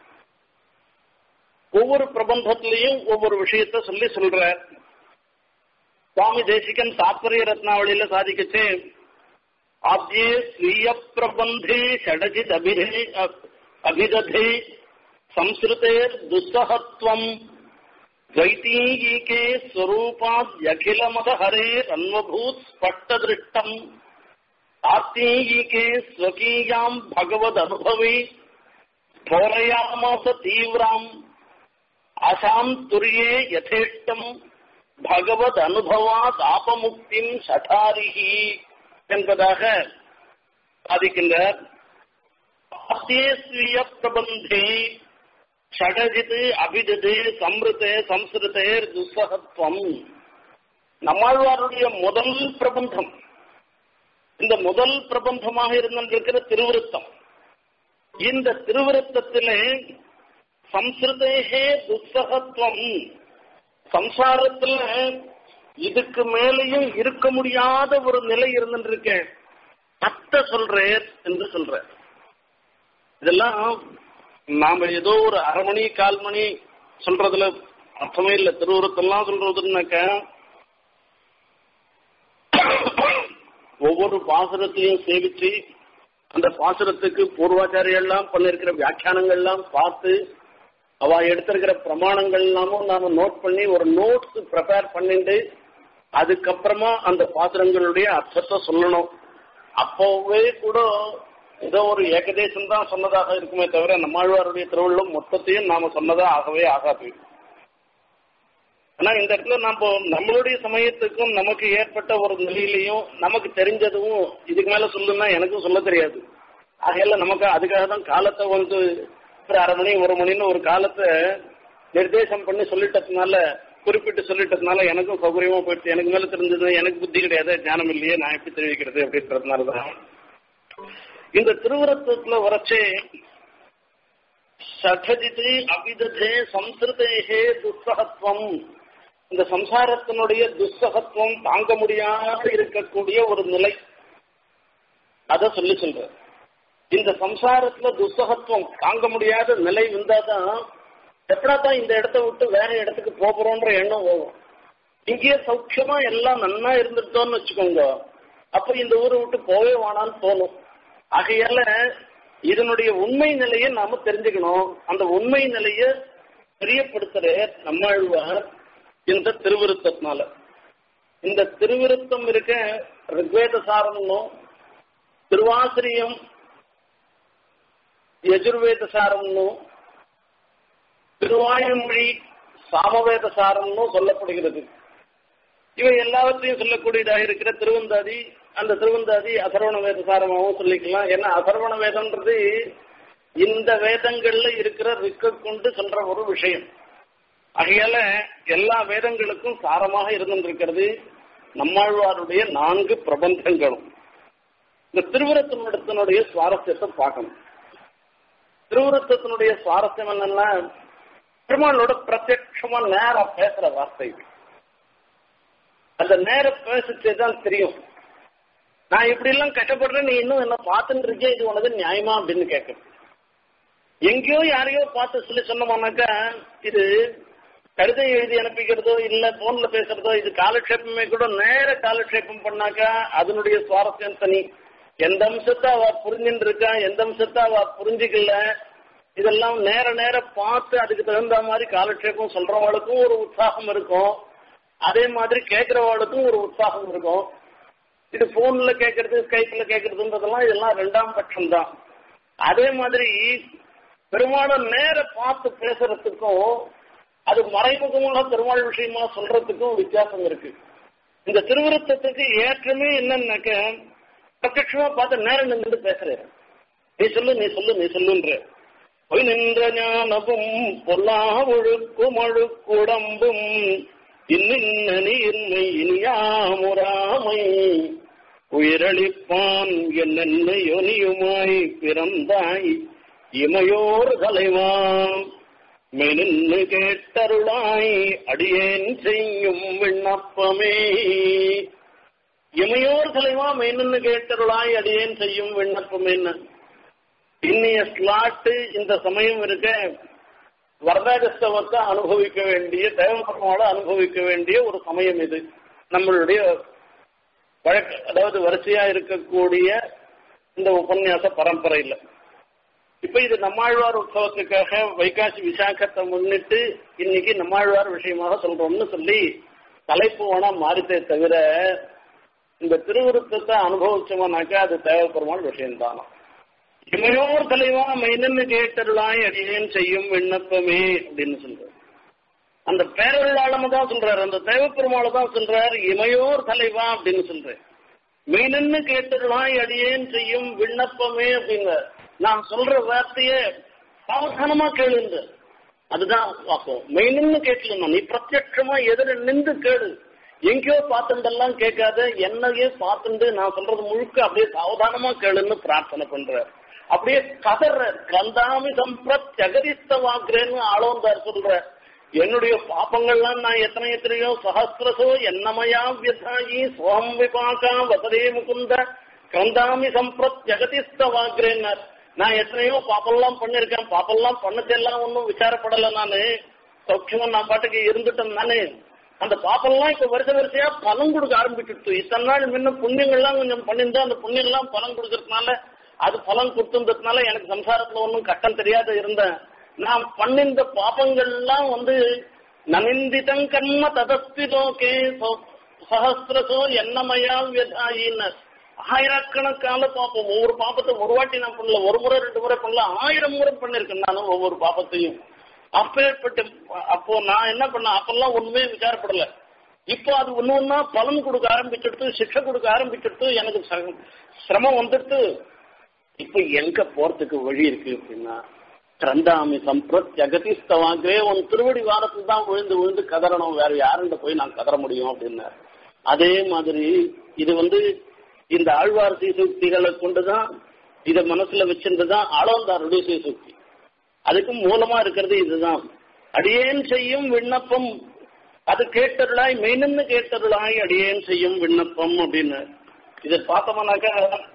ஒவ்வொரு பிரபந்தத்திலையும் ஒவ்வொரு விஷயத்த சொல்லி சொல்றார் சுவாமி தேசிகன் தாத்பரிய ரத்னாவளியில சாதிக்கச்சு ஆப்யே ஸ்வீய பிரபந்தே ஷடஜித் அபிதே அபிததே संस्कृतेर दुस्सहत्वम द्वैतीयिके स्वरूपाद्यखिलमद हरेरन्वभूत स्पष्टदृष्टम आत्मीयिके स्वकीयाम् भगवदनुभवे स्फोरयामास तीव्राम् आशाम् तुर्ये यथेष्टम् பகவத் அனுபவாத் ஆபமுக்திம் சட்டாரிகி என்பதாக சாதிக்கின்றார் ஆத்தியஸ்வீய பிரபந்தே ஷடஜிது அபிஜது சம்ருதே சம்ஸ்கிருதே துஸ்ஸகத்துவம் நம்மாழ்வாருடைய முதல் பிரபந்தம் இந்த முதல் பிரபந்தமாக இருந்திருக்கிற திருவிருத்தம் இந்த திருவிருத்தத்திலே சம்ஸ்கிருதேகே துஸ்ஸகத்துவம் சம்சாரத்துல இதுக்கு மேலேயும் இருக்க முடியாத ஒரு நிலை இருந்துருக்கேன் அத்த சொல்றேன் என்று சொல்ற இதெல்லாம் நாம ஏதோ ஒரு அரை மணி கால் மணி சொல்றதுல அர்த்தமே இல்லை திருவுருத்தெல்லாம் சொல்றதுன்னாக்க ஒவ்வொரு பாசுரத்தையும் சேவிச்சு அந்த பாசுரத்துக்கு பூர்வாச்சாரியெல்லாம் பண்ணிருக்கிற வியாக்கியானங்கள்லாம் பார்த்து அவ எடுத்திருக்கிற பிரமாணங்கள் எல்லாமும் நாம நோட் பண்ணி ஒரு நோட்ஸ் ப்ரிப்பேர் பண்ணிட்டு அதுக்கப்புறமா அந்த பாசுரங்களுடைய அர்த்தத்தை சொல்லணும் அப்போவே கூட ஏதோ ஒரு ஏகதேசம் தான் சொன்னதாக இருக்குமே தவிர நம்மாழ்வாருடைய திருவள்ளும் மொத்தத்தையும் நாம சொன்னதா ஆகவே ஆகாது ஆனா இந்த இடத்துல நம்ம நம்மளுடைய சமயத்துக்கும் நமக்கு ஏற்பட்ட ஒரு நிலையிலையும் நமக்கு தெரிஞ்சதும் இதுக்கு மேல சொல்லுன்னா எனக்கும் சொல்ல தெரியாது ஆகையில நமக்கு அதுக்காக தான் காலத்தை வந்து ஒரு அரை மணி ஒரு மணின்னு ஒரு காலத்தை நிர்தேசம் பண்ணி சொல்லிட்டதுனால குறிப்பிட்டு சொல்லிட்டதுனால எனக்கும் சௌகரியமா போயிடுச்சு எனக்கு மேல தெரிஞ்சது எனக்கு புத்தி கிடையாது ஞானம் இல்லையே நான் எப்படி தெரிவிக்கிறது அப்படின்றதுனாலதான் இந்த திருவிரத்துல வரைச்சே சடஜித்து அபிததே சம்ஸ்கிருதேகே துஸ்ஸகத்துவம் இந்த சம்சாரத்தினுடைய துஸ்ஸகத்துவம் தாங்க முடியாத இருக்கக்கூடிய ஒரு நிலை அத சொல்லி சொல்ற இந்த சம்சாரத்துல துஸ்ஸகத்துவம் தாங்க முடியாத நிலை வந்தாதான் எப்படா தான் இந்த இடத்த விட்டு வேற இடத்துக்கு போகிறோன்ற எண்ணம் போகும் இங்கேயே சௌக்கியமா எல்லாம் நன்னா இருந்துட்டோம்னு வச்சுக்கோங்க அப்ப இந்த ஊரை விட்டு போவே வேணான்னு தோணும் ஆகையால இதனுடைய உண்மை நிலையை நாம தெரிஞ்சுக்கணும் அந்த உண்மை நிலையை தெரியப்படுத்துற நம்மாழ்வார் இந்த திருவிருத்தத்தினால இந்த திருவிருத்தம் இருக்க ரிக்வேத சாரம்னும் திருவாசிரியம் யஜுர்வேத சாரம்னும் திருவாயுமொழி சாமவேத சாரம்னு சொல்லப்படுகிறது இவை எல்லாவற்றையும் சொல்லக்கூடியதாக இருக்கிற திருவந்தாதி அந்த திருவந்தாதி அதர்வண வேத சாரமாகவும் சொல்லிக்கலாம் ஏன்னா அதர்வண வேதம்ன்றது இந்த வேதங்கள்ல இருக்கிற ரிக்க கொண்டு சொல்ற ஒரு விஷயம் ஆகையால எல்லா வேதங்களுக்கும் சாரமாக இருந்திருக்கிறது நம்மாழ்வாருடைய நான்கு பிரபந்தங்களும் இந்த திருவிரத்தினுடைய சுவாரஸ்யத்தை பார்க்கணும் திருவிருத்தத்தினுடைய சுவாரஸ்யம் என்னன்னா பெருமாளோட பிரத்யட்சமா நேரா பேசுற வார்த்தை அந்த நேர பேசிச்சே தான் தெரியும் நான் இப்படி எல்லாம் கஷ்டப்படுறேன் நீ இன்னும் என்ன பார்த்துட்டு இருக்கே இது உனக்கு நியாயமா அப்படின்னு கேட்க எங்கேயோ யாரையோ பார்த்து சொல்லி சொன்னோம்னாக்கா இது கடிதம் எழுதி அனுப்பிக்கிறதோ இல்ல போன்ல பேசுறதோ இது காலக்ஷேபமே கூட நேர காலக்ஷேபம் பண்ணாக்கா அதனுடைய சுவாரஸ்யம் தனி எந்த அம்சத்தை அவ புரிஞ்சுட்டு இருக்கா எந்த அம்சத்தை அவ புரிஞ்சுக்கல இதெல்லாம் நேர நேர பார்த்து அதுக்கு தகுந்த மாதிரி காலக்ஷேபம் சொல்றவங்களுக்கும் ஒரு உற்சாகம் இருக்கும் அதே மாதிரி கேட்கிறவங்களுக்கும் ஒரு உற்சாகம் இருக்கும் இது போன்ல கேட்கறது ஸ்கைப்ல கேட்கறதுன்றதெல்லாம் இதெல்லாம் ரெண்டாம் பட்சம் தான் அதே மாதிரி பெருமாளை நேர பார்த்து பேசுறதுக்கும் அது மறைமுகமாக பெருமாள் விஷயமா சொல்றதுக்கும் வித்தியாசம் இருக்கு இந்த திருவிருத்தத்துக்கு ஏற்றமே என்னன்னாக்க பிரத்யட்சமா பார்த்து நேரம் நின்று பேசுறேன் நீ சொல்லு நீ சொல்லு நீ சொல்லுன்ற பொய் நின்ற ஞானமும் பொல்லா ஒழுக்கும் அழுக்குடம்பும் இன்னின்ன நீர்மை இனியாமுறாமை உயிரளிப்பான் என்னென்ன யோனியுமாய் பிறந்தாய் இமையோர் தலைவாம் மெனின்னு கேட்டருளாய் அடியேன் செய்யும் விண்ணப்பமே இமையோர் தலைவா மெயின்னு கேட்டருளாய் அடியேன் செய்யும் விண்ணப்பம் என்ன இன்னைய ஸ்லாட்டு இந்த சமயம் இருக்க வரதாஜஸ்தவத்தை அனுபவிக்க வேண்டிய தேவபெருமாள அனுபவிக்க வேண்டிய ஒரு சமயம் இது நம்மளுடைய வழக்கு அதாவது வரிசையா இருக்கக்கூடிய இந்த உபன்யாச பரம்பரையில் இப்ப இது நம்மாழ்வார் உற்சவத்துக்காக வைகாசி விசாகத்தை முன்னிட்டு இன்னைக்கு நம்மாழ்வார் விஷயமாக சொல்றோம்னு சொல்லி தலைப்பு வேணா மாறித்தே தவிர இந்த திருவிருத்தத்தை அனுபவிச்சோம்னாக்கா அது தேவைப்பெருமாள் விஷயம்தானா இமையோர் தலைவா மைனன்னு கேட்டருளாய் அடியேன் செய்யும் விண்ணப்பமே அப்படின்னு சொல்றாரு அந்த பேரருளாளம தான் சொல்றாரு அந்த தேவப்பெருமாளை தான் சொல்றாரு இமையோர் தலைவா அப்படின்னு சொல்றேன் மெயினன்னு கேட்டருளாய் அடியேன் செய்யும் விண்ணப்பமே அப்படிங்க நான் சொல்ற வார்த்தையே சாவதானமா கேளுங்க அதுதான் அப்போ மெயின்னு கேட்கலன்னா நீ பிரத்யட்சமா எதிர நின்று கேடு எங்கேயோ பார்த்துட்டெல்லாம் கேட்காத என்னையே பார்த்துட்டு நான் சொல்றது முழுக்க அப்படியே சாவதானமா கேளுன்னு பிரார்த்தனை பண்ற அப்படியே கதற கந்தாமி சம்பிரத் ஜெகதிஸ்தவாக்குறேன்னு ஆளோந்தார் சொல்ற என்னுடைய பாப்பங்கள்லாம் நான் எத்தனை எத்தனையோ சஹசிரசோ என்னமயா வியதாயி சோம் விபாகா வசதே முகுந்த கந்தாமி சம்பிரத் ஜெகதிஸ்தவாக்குறேன்னார் நான் எத்தனையோ பாப்பெல்லாம் பண்ணிருக்கேன் பாப்பெல்லாம் பண்ணதெல்லாம் ஒன்றும் விசாரப்படல நானு சௌக்கியமா நான் பாட்டுக்கு இருந்துட்டேன் நானு அந்த பாப்பெல்லாம் இப்ப வருஷ வரிசையா பலன் கொடுக்க ஆரம்பிச்சுட்டு இத்தனை நாள் முன்ன புண்ணியங்கள்லாம் கொஞ்சம் பண்ணியிருந்தா அந்த புண்ணியங்கள்லாம் பலன் கொடுக்கறதுனால அது பலன் கொடுத்துன்றதுனால எனக்கு சம்சாரத்துல ஒன்றும் கட்டம் தெரியாத இருந்தேன் நான் பண்ணிந்த பாப்பங்கள்லாம் வந்து நனிந்திதம் கர்ம ததஸ்தி லோகே சஹசிரசோ என்னமயா வியதாயினர் ஆயிரக்கணக்கான பாப்பம் ஒவ்வொரு பாப்பத்தை ஒரு வாட்டி நான் பண்ணல ஒரு முறை ரெண்டு முறை பண்ணல ஆயிரம் முறை பண்ணிருக்கேன் நானும் ஒவ்வொரு பாப்பத்தையும் அப்பேற்பட்ட அப்போ நான் என்ன பண்ணேன் அப்பெல்லாம் ஒண்ணுமே விசாரப்படல இப்போ அது ஒண்ணு ஒன்னா பலன் கொடுக்க ஆரம்பிச்சுட்டு சிக்ஷை கொடுக்க ஆரம்பிச்சுட்டு எனக்கு சிரமம் வந்துட்டு இப்ப எங்க போறதுக்கு வழி இருக்கு அப்படின்னா கிரந்தாமி சம்பிரத் ஜெகதிஸ்தவாகவே உன் திருவடி வாரத்தில் தான் விழுந்து விழுந்து கதறணும் வேற யாருண்ட போய் நான் கதற முடியும் அப்படின்னார் அதே மாதிரி இது வந்து இந்த ஆழ்வார் சீசுக்திகளை கொண்டுதான் இத மனசுல வச்சிருந்துதான் ஆளவந்தாருடைய சீசுக்தி அதுக்கு மூலமா இருக்கிறது இதுதான் அடியேன் செய்யும் விண்ணப்பம் அது கேட்டருளாய் மெயின்னு கேட்டருளாய் அடியேன் செய்யும் விண்ணப்பம் அப்படின்னு இதை பார்த்தோம்னாக்கா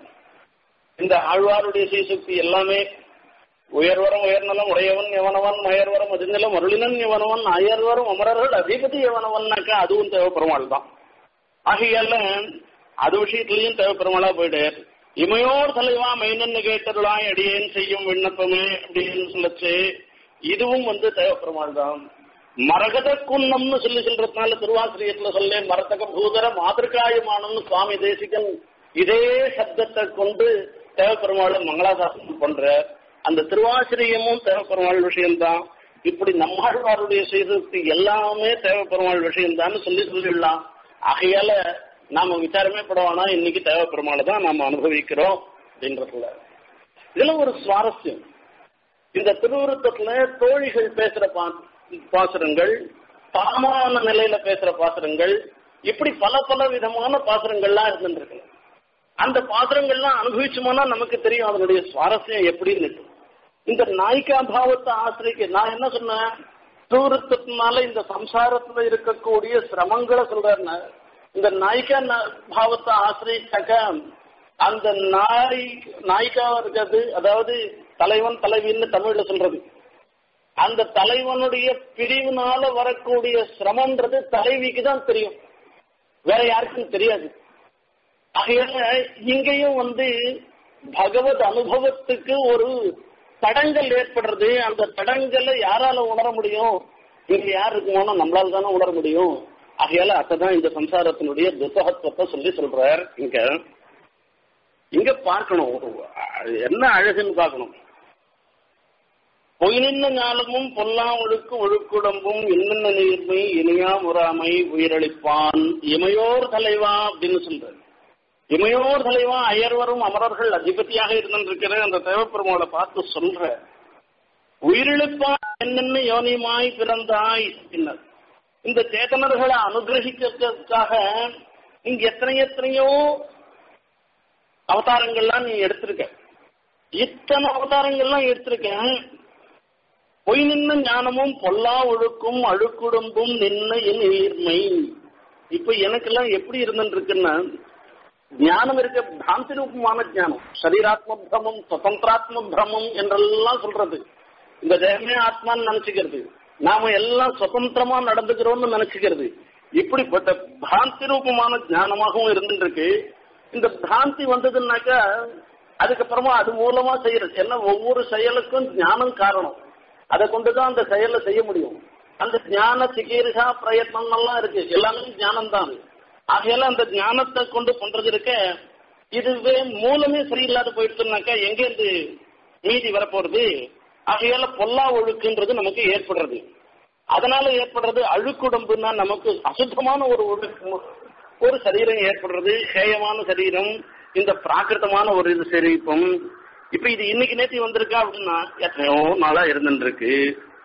இந்த ஆழ்வாருடைய சீசுக்தி எல்லாமே உயர்வரம் உயர்நலம் உடையவன் எவனவன் மயர்வரம் அதுநிலம் அருளினன் எவனவன் அயர்வரம் அமரர்கள் அதிபதி எவனவன்னாக்கா அதுவும் தேவைப்பெருமாள் தான் ஆகையால அது விஷயத்திலையும் தேவைப்பெருமாளா போயிட்டார் இமையோர் தலைவா மெயினன்னு கேட்டருளாய் அடியேன் செய்யும் விண்ணப்பமே அப்படின்னு சொல்லச்சு இதுவும் வந்து தேவைப்பெருமாள் தான் மரகத குன்னம்னு சொல்லி சொல்றதுனால திருவாசிரியத்துல சொல்ல மரத்தக பூதர மாதிருக்காயமானம்னு சுவாமி தேசிகன் இதே சப்தத்தை கொண்டு தேவப்பெருமாள் மங்களாசாசனம் பண்ற அந்த திருவாசிரியமும் தேவப்பெருமாள் விஷயம்தான் இப்படி நம்மாழ்வாருடைய செய்ததுக்கு எல்லாமே தேவப்பெருமாள் விஷயம்தான் சொல்லி சொல்லிடலாம் ஆகையால நாம விசாரமே படவானா இன்னைக்கு தேவப்பெருமாளை தான் நாம அனுபவிக்கிறோம் அப்படின்றதுல இதுல ஒரு சுவாரஸ்யம் இந்த திருவிருத்தத்துல தோழிகள் பேசுற பாசுரங்கள் பாமான நிலையில பேசுற பாசுரங்கள் இப்படி பல பல விதமான பாசுரங்கள்லாம் இருந்துருக்கு அந்த பாசுரங்கள்லாம் அனுபவிச்சோம்னா நமக்கு தெரியும் அதனுடைய சுவாரஸ்யம் எப்படின்னு இந்த நாய்க்கா பாவத்தை ஆசிரிக்க நான் என்ன சொன்னேன் தூரத்தினால இந்த சம்சாரத்துல இருக்கக்கூடிய சிரமங்களை சொல்றேன்னு இந்த நாய்க்கா பாவத்தை ஆசிரியிச்சாக்க அந்த நாய் நாய்க்காவா இருக்காது அதாவது தலைவன் தலைவின்னு தமிழ்ல சொல்றது அந்த தலைவனுடைய பிரிவினால வரக்கூடிய சிரமன்றது தலைவிக்கு தான் தெரியும் வேற யாருக்கும் தெரியாது ஆகையால இங்கேயும் வந்து பகவத் அனுபவத்துக்கு ஒரு தடங்கள் ஏற்படுறது அந்த தடங்களை யாரால உணர முடியும் இங்க யார் இருக்குமோனா நம்மளால தானே உணர முடியும் ஆகையால அப்பதான் இந்த சம்சாரத்தினுடைய துசகத்துவத்தை சொல்லி சொல்றார் இங்க இங்க பார்க்கணும் என்ன அழகுன்னு பார்க்கணும் பொய்நின்ன ஞானமும் பொல்லா ஒழுக்கு ஒழுக்குடம்பும் இன்னென்ன நீர்மை இனியா முறாமை உயிரளிப்பான் இமையோர் தலைவா அப்படின்னு சொல்றாரு இமையோர் தலைவா அயர்வரும் அமரர்கள் அதிபதியாக இருந்திருக்கிற அந்த தேவப்பெருமாளை பார்த்து சொல்ற உயிரிழப்பான் என்னென்ன யோனியுமாய் பிறந்தாய் அப்படின்னார் இந்த சேத்தனர்களை அனுகிரகிக்கிறதுக்காக நீங்க எத்தனை எத்தனையோ அவதாரங்கள்லாம் நீ எடுத்திருக்க இத்தனை அவதாரங்கள்லாம் எடுத்திருக்கேன் பொய் நின்ன ஞானமும் பொல்லா ஒழுக்கும் அழுக்குடும்பும் நின்ன என் நீர்மை இப்ப எனக்கெல்லாம் எப்படி இருந்துருக்குன்னா ஞானம் இருக்க பிராந்தி ரூபமான ஞானம் சரீராத்ம பிரமம் சுதந்திராத்ம பிரமம் என்றெல்லாம் சொல்றது இந்த தேகமே ஆத்மான்னு நினைச்சுக்கிறது நாம எல்லாம் சுதந்திரமா நடந்துக்கிறோம்னு நினைச்சுக்கிறது இப்படிப்பட்ட பிராந்தி ரூபமான ஞானமாகவும் இருந்துருக்கு இந்த பிராந்தி வந்ததுன்னாக்கா அதுக்கப்புறமா அது மூலமா செய்யறது ஏன்னா ஒவ்வொரு செயலுக்கும் ஞானம் காரணம் அதை கொண்டுதான் அந்த செயலை செய்ய முடியும் அந்த ஞான சிகீர்ஷா பிரயத்னம் எல்லாம் இருக்கு எல்லாமே ஞானம் தான் ஆகையால அந்த ஞானத்தை கொண்டு பண்றது இருக்க இதுவே மூலமே சரியில்லாத போயிடுச்சுனாக்கா எங்க இருந்து மீதி வரப்போறது ஆகையால பொல்லா ஒழுக்குன்றது நமக்கு ஏற்படுறது அதனால ஏற்படுறது அழுக்குடம்புன்னா நமக்கு அசுத்தமான ஒரு ஒழுக்கு ஒரு சரீரம் ஏற்படுறது ஹேயமான சரீரம் இந்த பிராகிருத்தமான ஒரு இது சரீரம் இப்ப இது இன்னைக்கு நேத்தி வந்திருக்கா அப்படின்னா எத்தனையோ நாளா இருந்துருக்கு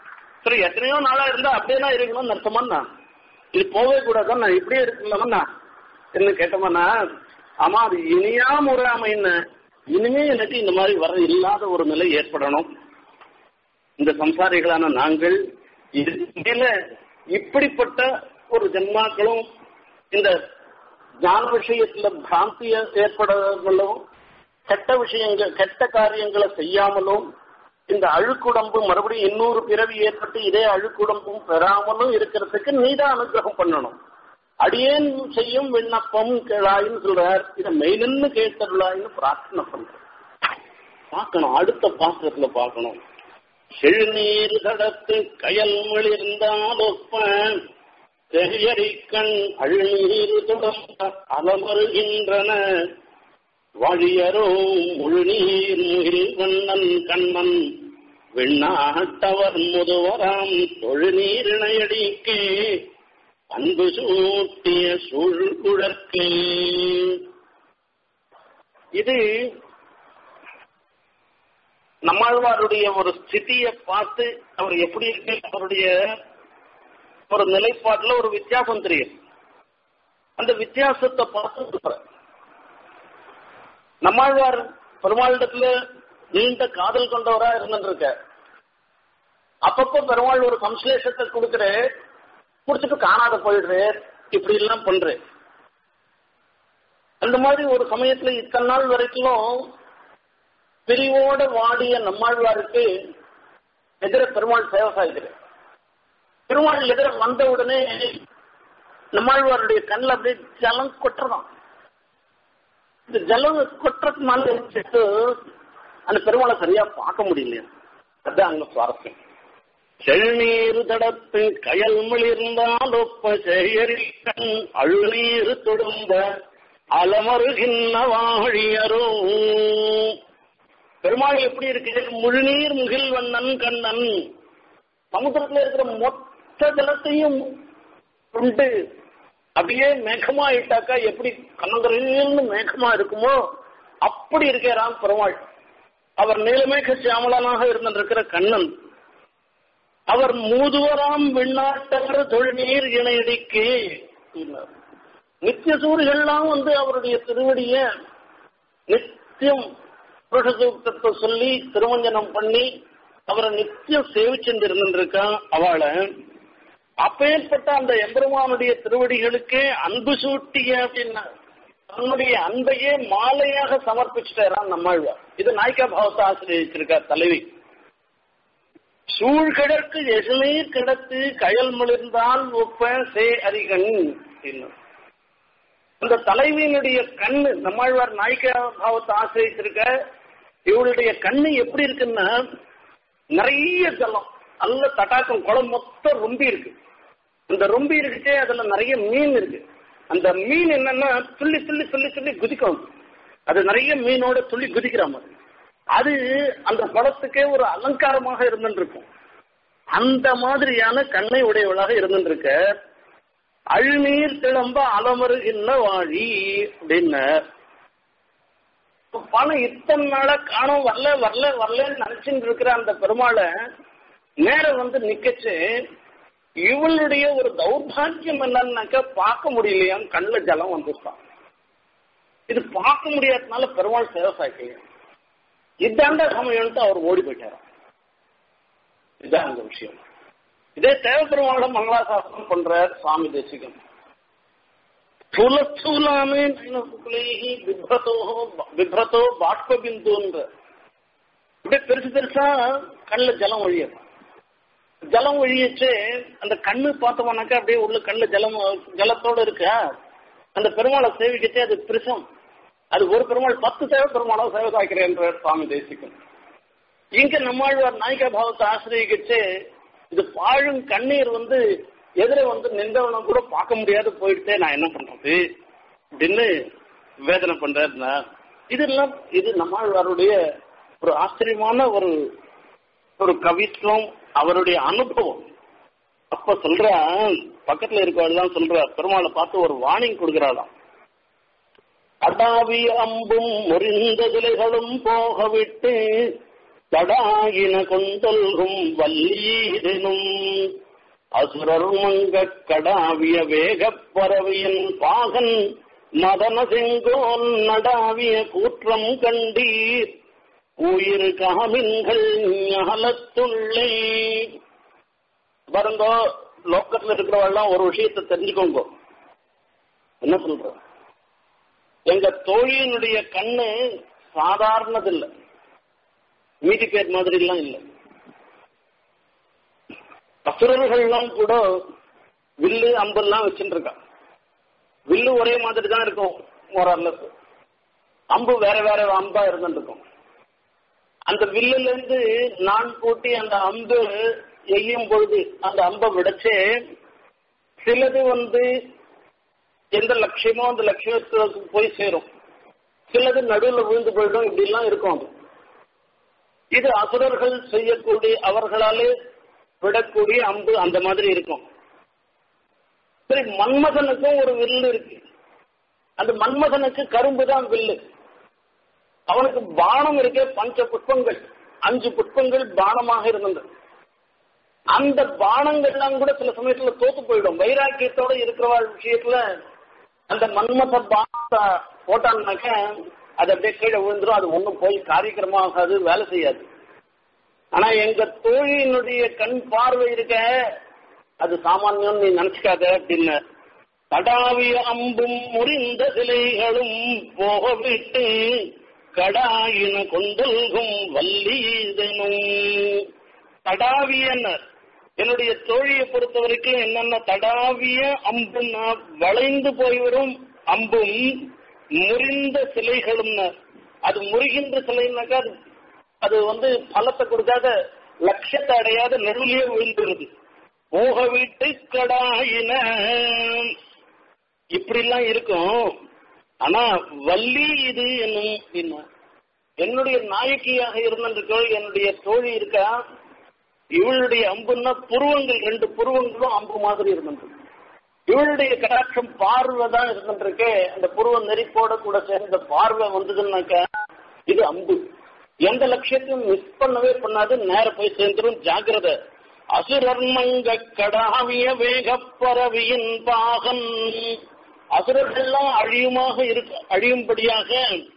சரி எத்தனையோ நாளா இருந்தா அப்படியே தான் இருக்கணும்னு அர்த்தமாண்ணா இது போகவே கூடாதான் நான் இப்படியே இருக்கலாமண்ணா என்ன கேட்டோம்னா ஆமா அது இனியா முறாமைன்னு இனிமே எனக்கு இந்த மாதிரி வர இல்லாத ஒரு நிலை ஏற்படணும் இந்த சம்சாரிகளான நாங்கள் இது மேல இப்படிப்பட்ட ஒரு ஜென்மாக்களும் இந்த ஞான விஷயத்துல பிராந்திய ஏற்படுறதும் கெட்ட விஷயங்கள் கெட்ட காரியங்களை செய்யாமலும் இந்த அழுக்குடம்பு மறுபடியும் இன்னொரு பிறவி ஏற்பட்டு இதே அழுக்குடம்பும் பெறாமலும் இருக்கிறதுக்கு நீதான் அனுகிரகம் பண்ணணும் அடியேன் செய்யும் விண்ணப்பம் கேளாயின்னு சொல்றார் இதை மெயின்னு கேட்டருளாயின்னு பிரார்த்தனை பண்ற பார்க்கணும் அடுத்த பாத்திரத்துல பார்க்கணும் செழுநீர் தடத்து கயல் மிளிர்ந்தாலொப்ப தெரியறிக்கண் அழுநீர் தொடர்ந்த அலமருகின்றன வழியரோ முழுநீர் முகில் வண்ணன் கண்ணன் வெண்ணாட்டவர் முதுவராம் தொழுநீரிணையடிக்கே அன்பு சூட்டிய சூழ்குழற்கு இது நம்மாழ்வாருடைய ஒரு ஸ்திதியை பார்த்து அவர் எப்படி இருக்கு அவருடைய ஒரு நிலைப்பாட்டுல ஒரு வித்தியாசம் தெரியும் அந்த வித்தியாசத்தை பார்த்து சொல்ற நம்மாழ்வார் பெருமாளிடத்துல நீண்ட காதல் கொண்டவரா இருந்துருக்க அப்பப்போ பெருமாள் ஒரு சம்ஸ்லேஷத்தை கொடுக்குற குடிச்சிட்டு காணாத போயிடுற இப்படி எல்லாம் பண்ற அந்த மாதிரி ஒரு சமயத்துல இத்தனை நாள் வரைக்கும் பிரிவோட வாடிய நம்மாழ்வாருக்கு எதிர பெருமாள் சேவை சாய்க்கிறேன் பெருமாள் எதிர வந்த உடனே நம்மாழ்வாருடைய கண்ணில் அப்படியே ஜலம் கொட்டுறதான் இந்த ஜலம் கொட்டுறதுனால இருந்துட்டு அந்த பெருமாளை சரியா பார்க்க முடியலையா அதுதான் அங்க சுவாரஸ்யம் செழுநீர் தடத்து கயல் மிளிர்ந்தால் ஒப்ப செயரில் கண் அழுநீர் தொடுந்த அலமருகின்ற வாழியரோ பெருமாள் எப்படி இருக்கு முழுநீர் முகில் வண்ணன் கண்ணன் சமுத்திரத்துல இருக்கிற மொத்த ஜலத்தையும் கொண்டு அப்படியே மேகமாயிட்டாக்கா எப்படி கனகரீல்னு மேகமா இருக்குமோ அப்படி இருக்கிறான் பெருமாள் அவர் நீலமேக சியாமலனாக இருந்திருக்கிற கண்ணன் அவர் மூதுவராம் விண்ணாட்டவர் தொழுநீர் இணையடிக்கு நித்திய சூரியெல்லாம் வந்து அவருடைய திருவடிய நித்தியம் புருஷ சூக்தத்தை சொல்லி திருமஞ்சனம் பண்ணி அவரை நித்தியம் சேவிச்சுட்டு இருந்திருக்கான் அவளை அப்பேற்பட்ட அந்த எம்பெருமானுடைய திருவடிகளுக்கே அன்பு சூட்டிய அப்படின்னா தன்னுடைய அன்பையே மாலையாக சமர்ப்பிச்சுட்டாராம் நம்மாழ்வார் இது நாய்க்கா பாவத்தை ஆசிரியச்சிருக்கார் தலைவி சூழ்கிழக்கு எசுநீர் கிடத்து கயல் மிளிர்ந்தால் ஒப்ப சே அரிகன் அந்த தலைவியினுடைய கண்ணு நம்மாழ்வார் நாய்க்கா பாவத்தை ஆசிரியச்சிருக்க இவளுடைய கண்ணு எப்படி இருக்குன்னா நிறைய ஜலம் நல்ல தட்டாக்கம் குளம் மொத்தம் ரொம்பி இருக்கு இந்த ரொம்பி இருக்குச்சே அதுல நிறைய மீன் இருக்கு அந்த மீன் என்னன்னா துள்ளி துள்ளி துள்ளி துள்ளி குதிக்கும் அது நிறைய மீனோட துள்ளி குதிக்கிற மாதிரி அது அந்த குளத்துக்கே ஒரு அலங்காரமாக இருந்துருக்கும் அந்த மாதிரியான கண்ணை உடையவளாக இருந்துருக்க அழுநீர் கிளம்ப அலமருகின்ற வாழி அப்படின்னார் பணம் இத்தனை நாளா காணோம் வரல வரல வரலன்னு நினைச்சுட்டு இருக்கிற அந்த பெருமாளை நேரம் வந்து நிக்கச்சு இவளுடைய ஒரு தௌர்பாகியம் என்னன்னாக்கா பார்க்க முடியலையாம் கண்ணில் ஜலம் வந்துருப்பான் இது பார்க்க முடியாதனால பெருமாள் சேவை சாய்க்கலையா இதாண்ட சமயம்ட்டு அவர் ஓடி போயிட்டாராம் இதுதான் அந்த விஷயம் இதே தேவ பெருமாளோட மங்களாசாசனம் பண்றார் சுவாமி தேசிகன் ஸ்தூலஸ்தூலாமே நைனகுலைஹி பிப்ரதோ பிப்ரதோ பாஷ்ப பிந்துன்ற அப்படியே பெருசு பெருசா கண்ணில் ஜலம் ஒழியும் ஜலம் ஒழியச்சு அந்த கண்ணு பார்த்தோம்னாக்கா அப்படியே உள்ள கண்ணில் ஜலம் ஜலத்தோட இருக்கா அந்த பெருமாளை சேவிக்கச்சே அது பிரிசம் அது ஒரு பெருமாள் பத்து தேவை பெருமாளை சேவை சாய்க்கிறேன் சுவாமி தேசிகன் இங்க நம்மாழ்வார் நாயிகா பாவத்தை ஆசிரியக்கிச்சு இது பாழும் கண்ணீர் வந்து எதிர வந்து நின்றவனை கூட பார்க்க முடியாது போயிட்டே நான் என்ன பண்றது அப்படின்னு வேதனை பண்றாருன்னா இதெல்லாம் இது நம்மாழ்வாருடைய ஒரு ஆச்சரியமான ஒரு ஒரு கவித்துவம் அவருடைய அனுபவம் அப்ப சொல்ற பக்கத்துல இருக்கவள் தான் சொல்ற பெருமாளை பார்த்து ஒரு வார்னிங் கொடுக்கிறாளாம் அடாவி அம்பும் முறிந்த திலைகளும் போக விட்டு கடாயின கொண்டல்கும் வல்லீரெனும் அசுரர் மங்கக் கடாவிய வேகப் பறவையின் பாகன் மதன செங்கோல் நடாவிய கூற்றம் கண்டீர் உயிர் காமின்கள் ஞாலத்துள்ளே பாருங்க லோக்கத்துல இருக்கிறவெல்லாம் ஒரு விஷயத்தை தெரிஞ்சுக்கோங்க என்ன சொல்ற எங்க தோழியினுடைய கண்ணு சாதாரணதில்லை மீதி பேர் மாதிரி எல்லாம் இல்லை அசுரர்கள்லாம் கூட வில்லு அம்பெல்லாம் வச்சுட்டு இருக்கா வில்லு ஒரே மாதிரி தான் இருக்கும் ஓரளவு அம்பு வேற வேற அம்பா இருந்துட்டு இருக்கும் அந்த வில்லுல இருந்து நான் கூட்டி அந்த அம்பு எய்யும் பொழுது அந்த அம்பை விடச்சே சிலது வந்து எந்த லட்சியமோ அந்த லட்சியத்துக்கு போய் சேரும் சிலது நடுவில் விழுந்து போயிடும் இப்படி எல்லாம் இருக்கும் அது இது அசுரர்கள் செய்யக்கூடிய அவர்களாலே விடக்கூடிய அம்பு அந்த மாதிரி இருக்கும் சரி மன்மதனுக்கும் ஒரு வில்லு இருக்கு அந்த மன்மதனுக்கு கரும்பு தான் வில்லு அவனுக்கு பானம் இருக்கே பஞ்ச புஷ்பங்கள் அஞ்சு புஷ்பங்கள் பானமாக இருந்தது அந்த பானங்கள்லாம் கூட சில சமயத்துல தோத்து போயிடும் வைராக்கியத்தோட இருக்கிற விஷயத்துல அந்த மன்மத பானத்தை போட்டான்னாக்க அது அப்படியே கீழே விழுந்துரும் அது ஒண்ணும் போய் காரியக்கிரமாகாது வேலை செய்யாது ஆனா எங்க தோழியினுடைய கண் பார்வை இருக்க அது சாமானியம் நீ நினைச்சுக்காத அப்படின்னு தடாவிய அம்பும் முறிந்த சிலைகளும் போக விட்டு கடாயின கொண்டல்கும் வல்லீதனும் தடாவியனர் என்னுடைய தோழியை பொறுத்த வரைக்கும் என்னென்ன தடாவிய அம்புன்னா வளைந்து போய் வரும் அம்பும் முறிந்த சிலைகளும் அது முறிகின்ற சிலைனாக்கா அது அது வந்து பலத்தை கொடுக்காத லட்சியத்தை அடையாத நெருளியே விழுந்துருது போக வீட்டு கடாயின இப்படிலாம் இருக்கும் ஆனா வள்ளி இது என்னும் என்ன என்னுடைய நாயக்கியாக இருந்திருக்கோ என்னுடைய தோழி இருக்கா இவளுடைய அம்புன்னா புருவங்கள் ரெண்டு புருவங்களும் அம்பு மாதிரி இருந்திருக்கு இவளுடைய கடாட்சம் பார்வை தான் இருந்துருக்கே அந்த புருவ நெறிப்போட கூட சேர்ந்த பார்வை வந்ததுன்னாக்கா இது அம்பு எந்த லட்சியத்தையும் மிஸ் பண்ணவே பண்ணாது நேர போய் சேர்ந்துரும் ஜாகிரத அசுரர்மங்க கடாவிய வேகப்பறவியின் பாகன் அசுரர்கள்லாம் அழியுமாக இருக்க அழியும்படியாக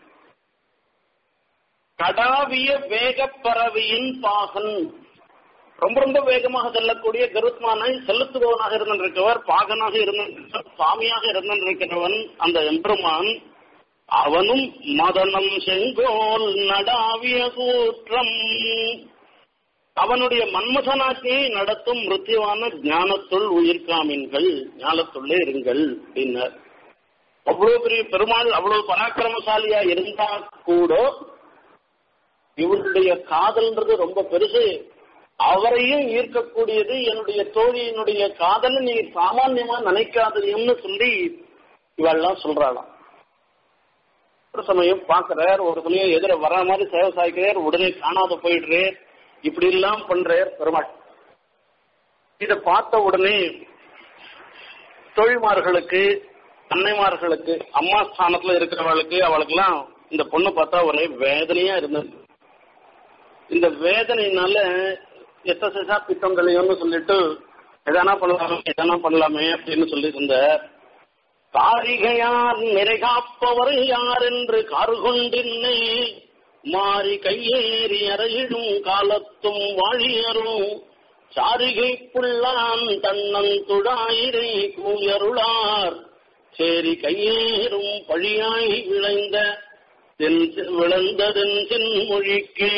கடாவிய வேகப்பறவியின் பாகன் ரொம்ப ரொம்ப வேகமாக செல்லக்கூடிய கருத்மானை செலுத்துபவனாக இருந்திருக்கவர் பாகனாக இருந்த சுவாமியாக இருந்திருக்கிறவன் அந்த எம்பெருமான் அவனும் மதனம் செங்கோல் நடாவிய கூற்றம் அவனுடைய மன்மதனாட்சியை நடத்தும் மிருத்தியவான ஞானத்துள் உயிர்காமீன்கள் ஞானத்துள்ளே இருங்கள் அப்படின்னார் அவ்வளவு பெரிய பெருமாள் அவ்வளவு பராக்கிரமசாலியா இருந்தா கூட இவருடைய காதல்ன்றது ரொம்ப பெருசு அவரையும் ஈர்க்கக்கூடியது என்னுடைய தோழியினுடைய காதலை நீ சாமான்யமா நினைக்காதீங்கன்னு சொல்லி இவெல்லாம் சொல்றாளாம் ஒரு சமயம் பாக்குறார் ஒரு சமயம் எதிர வர மாதிரி சேவை சாய்க்கிறார் உடனே காணாத போயிடுறார் இப்படி எல்லாம் பண்றார் பெருமாள் இத பார்த்த உடனே தொழில்மார்களுக்கு அன்னைமார்களுக்கு அம்மா ஸ்தானத்துல இருக்கிறவளுக்கு அவளுக்கெல்லாம் இந்த பொண்ணு பார்த்தா ஒரே வேதனையா இருந்தது இந்த வேதனையினால எத்தசா பித்தம் கலையோன்னு சொல்லிட்டு எதனா பண்ணலாமே எதனா பண்ணலாமே அப்படின்னு சொல்லி இருந்த காரிகையார் நிறைகாப்பவர் யார் என்று கார்கொண்டின்னை மாறி கையேறி அறையிடும் காலத்தும் வாழியரும் சாரிகை புள்ளான் தன்னன் துடாயிரை கூயருளார் சேரி கையேறும் பழியாய் விளைந்த தென் விளந்ததன் சென்மொழிக்கே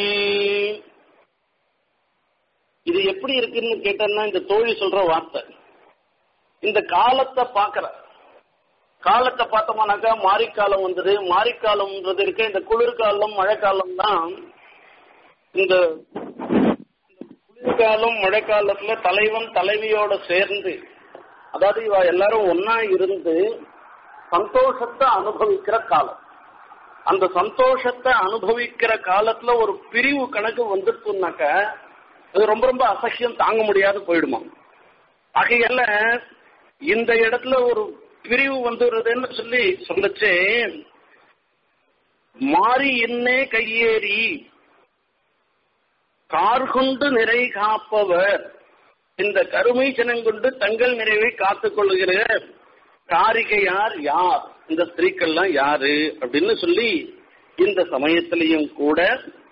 இது எப்படி இருக்குன்னு கேட்டேன்னா இந்த தோழி சொல்ற வார்த்தை இந்த காலத்தை பாக்குற காலத்தை பார்த்தோம்னாக்கா மாரிக்காலம் வந்தது மாரிக்காலம்ன்றது இருக்கு இந்த குளிர்காலம் மழைக்காலம் தான் இந்த குளிர்காலம் மழைக்காலத்துல தலைவன் தலைவியோட சேர்ந்து அதாவது இவ எல்லாரும் ஒன்னா இருந்து சந்தோஷத்தை அனுபவிக்கிற காலம் அந்த சந்தோஷத்தை அனுபவிக்கிற காலத்துல ஒரு பிரிவு கணக்கு வந்துருச்சுனாக்க அது ரொம்ப ரொம்ப அசக்கியம் தாங்க முடியாது போயிடுமா ஆகையால இந்த இடத்துல ஒரு பிரிவு வந்துடுறதுன்னு சொல்லி சொல்லச்சே மாறி இன்னே கையேறி கார் கொண்டு நிறை காப்பவர் இந்த கருமை சினங்கொண்டு தங்கள் நிறைவை காத்துக் கொள்ளுகிற காரிகையார் யார் இந்த ஸ்திரீக்கள்லாம் யாரு அப்படின்னு சொல்லி இந்த சமயத்திலையும் கூட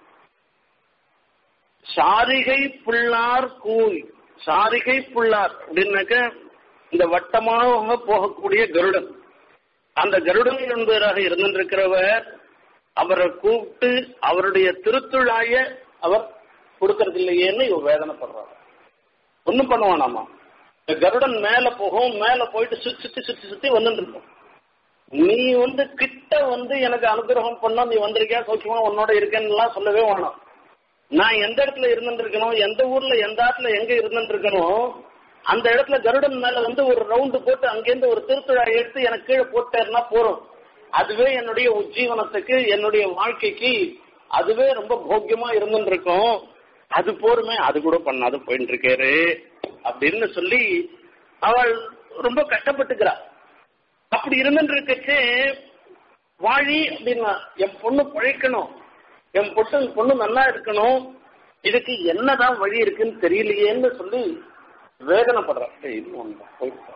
சாரிகை புள்ளார் கூய் சாரிகை புள்ளார் அப்படின்னாக்க இந்த வட்டமாக போகக்கூடிய கருடன் அந்த கருடன் என்பவராக இருந்திருக்கிறவர் அவரை கூப்பிட்டு அவருடைய திருத்துழாய அவர் கொடுக்கறது இல்லையேன்னு இவர் வேதனைப்படுறார் ஒன்னும் பண்ணுவானாமா இந்த கருடன் மேல போகும் மேல போயிட்டு சுத்தி சுத்தி சுத்தி சுத்தி வந்துட்டு இருக்கும் நீ வந்து கிட்ட வந்து எனக்கு அனுகிரகம் பண்ணா நீ வந்திருக்கியா சௌக்கியமா உன்னோட இருக்கேன்னு சொல்லவே வேணாம் நான் எந்த இடத்துல இருந்துருக்கணும் எந்த ஊர்ல எந்த ஆத்துல எங்க இருந்துருக்கணும் அந்த இடத்துல கருடன் மேல வந்து ஒரு ரவுண்டு போட்டு அங்கேருந்து ஒரு திருத்துழா எடுத்து எனக்கு கீழே போட்டேன்னா போறோம் அதுவே என்னுடைய உஜ்ஜீவனத்துக்கு என்னுடைய வாழ்க்கைக்கு அதுவே ரொம்ப போக்கியமா இருந்துருக்கும் அது போருமே அது கூட பண்ணாது போயிட்டு இருக்காரு அப்படின்னு சொல்லி அவள் ரொம்ப கஷ்டப்பட்டுக்கிறா அப்படி இருந்துருக்கச்சு வாழி அப்படின்னா என் பொண்ணு பழைக்கணும் என் பொண்ணு பொண்ணு நல்லா இருக்கணும் இதுக்கு என்னதான் வழி இருக்குன்னு தெரியலையேன்னு சொல்லி வேதனைப்படுறான் இது ஒன்று போயிட்டு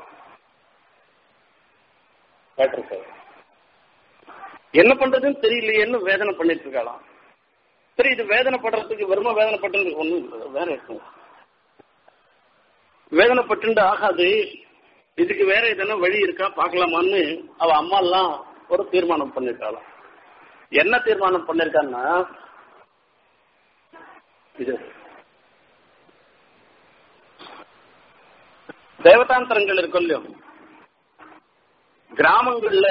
சார் என்ன பண்றதுன்னு தெரியலையேன்னு வேதனை பண்ணிட்டு இருக்காளாம் சரி இது வேதனைப்படுறதுக்கு வெறும வேதனைப்பட்டு ஒன்றும் வேற இருக்கும் வேதனைப்பட்டு ஆகாது இதுக்கு வேற எதனா வழி இருக்கா பார்க்கலாமான்னு அவ அம்மா எல்லாம் ஒரு தீர்மானம் பண்ணிருக்காளாம் என்ன தீர்மானம் பண்ணிருக்கான்னா இது தேவதாந்திரங்கள் இருக்கும் இல்லையோ கிராமங்கள்ல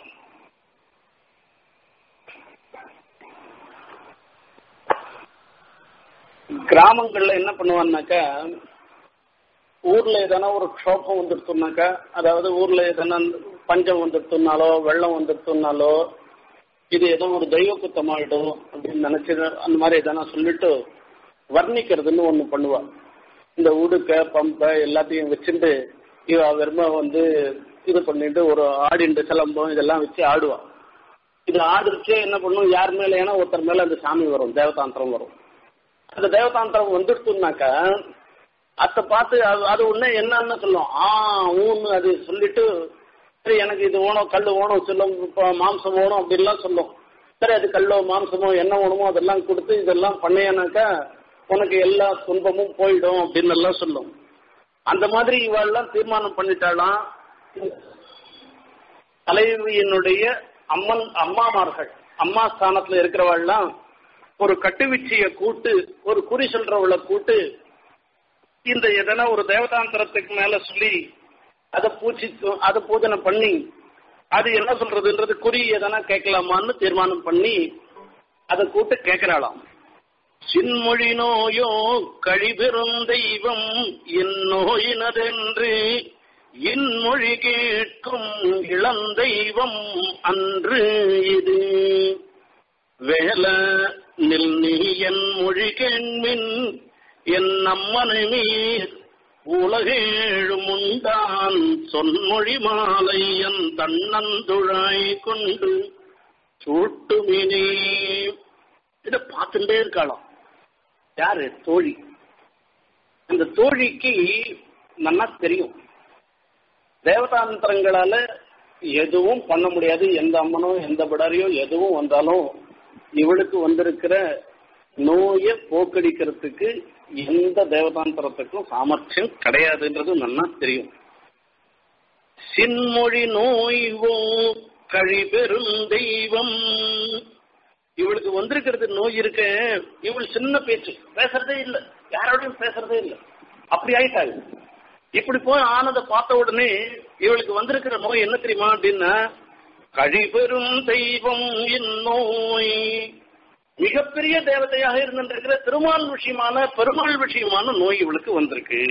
கிராமங்கள்ல என்ன பண்ணுவான்னாக்கா ஊர்ல எதனா ஒரு க்ஷோபம் வந்துடுத்துனாக்கா அதாவது ஊர்ல எதனா பஞ்சம் வந்துடுத்துனாலோ வெள்ளம் வந்துடுத்துனாலோ இது ஏதோ ஒரு தெய்வ குத்தமாயிடும் அப்படின்னு நினைச்சு அந்த மாதிரி எதனா சொல்லிட்டு வர்ணிக்கிறதுன்னு ஒண்ணு பண்ணுவா இந்த உடுக்க பம்ப எல்லாத்தையும் வச்சுட்டு இவ வெறும வந்து இது பண்ணிட்டு ஒரு ஆடிண்டு சிலம்பம் இதெல்லாம் வச்சு ஆடுவா இது ஆடுறச்சே என்ன பண்ணும் யார் மேல ஏன்னா ஒருத்தர் மேல அந்த சாமி வரும் தேவதாந்திரம் வரும் அந்த தேவதாந்திரம் வந்துடுத்துனாக்கா அதை பார்த்து அது அது உடனே என்னன்னு சொல்லும் ஆ ஊன்னு அது சொல்லிட்டு சரி எனக்கு இது வேணும் கல் வேணும் சொல்லும் இப்போ மாம்சம் வேணும் அப்படின்லாம் சொல்லும் சரி அது கல்லோ மாம்சமோ என்ன வேணுமோ அதெல்லாம் கொடுத்து இதெல்லாம் பண்ணையானாக்கா உனக்கு எல்லா துன்பமும் போயிடும் அப்படின்னு எல்லாம் சொல்லும் அந்த மாதிரி இவாள்லாம் தீர்மானம் பண்ணிட்டாலாம் தலைவியினுடைய அம்மன் அம்மாமார்கள் அம்மா ஸ்தானத்துல இருக்கிறவாள்லாம் ஒரு கட்டுவீச்சிய கூட்டு ஒரு குறி சொல்றவளை கூட்டு இந்த எதனா ஒரு தேவதாந்திரத்துக்கு மேல சொல்லி அதை பூச்சி அதை பூஜனை பண்ணி அது என்ன சொல்றதுன்றது குறி எதனா கேட்கலாமான்னு தீர்மானம் பண்ணி அதை கூட்டு கேட்கிறாளாம் சின்மொழி நோயோ கழிபெறும் தெய்வம் என் நோயினதென்று இன்மொழி கேட்கும் இளந்தெய்வம் அன்று இது வேல நில் நீ என் மொழி கேண்மின் என் அம்மனை மீர் உலகேழும் உண்டான் சொன்மொழி மாலை என் தன்னந்துழாய் கொண்டு சூட்டுமினே இத பார்த்துட்டே இருக்காளாம் யாரு தோழி இந்த தோழிக்கு நல்லா தெரியும் தேவதாந்திரங்களால எதுவும் பண்ண முடியாது எந்த அம்மனோ எந்த பிடாரியோ எதுவும் வந்தாலும் இவளுக்கு வந்திருக்கிற நோயை போக்கடிக்கிறதுக்கு எந்த தேவதாந்திரத்துக்கும் சாமர்த்தியம் கிடையாதுன்றது நல்லா தெரியும் சின்மொழி நோய்வோ கழிபெரும் தெய்வம் இவளுக்கு வந்திருக்கிறது நோய் இருக்க இவள் சின்ன பேச்சு பேசுறதே இல்லை யாரோடையும் பேசுறதே இல்லை அப்படி ஆயிட்டாங்க இப்படி போய் ஆனதை பார்த்த உடனே இவளுக்கு வந்திருக்கிற நோய் என்ன தெரியுமா அப்படின்னா கழிபெரும் தெய்வம் இந்நோய் மிகப்பெரிய தேவதையாக இருந்திருக்கிற திருமால் விஷயமான பெருமாள் விஷயமான நோய் இவளுக்கு வந்திருக்கு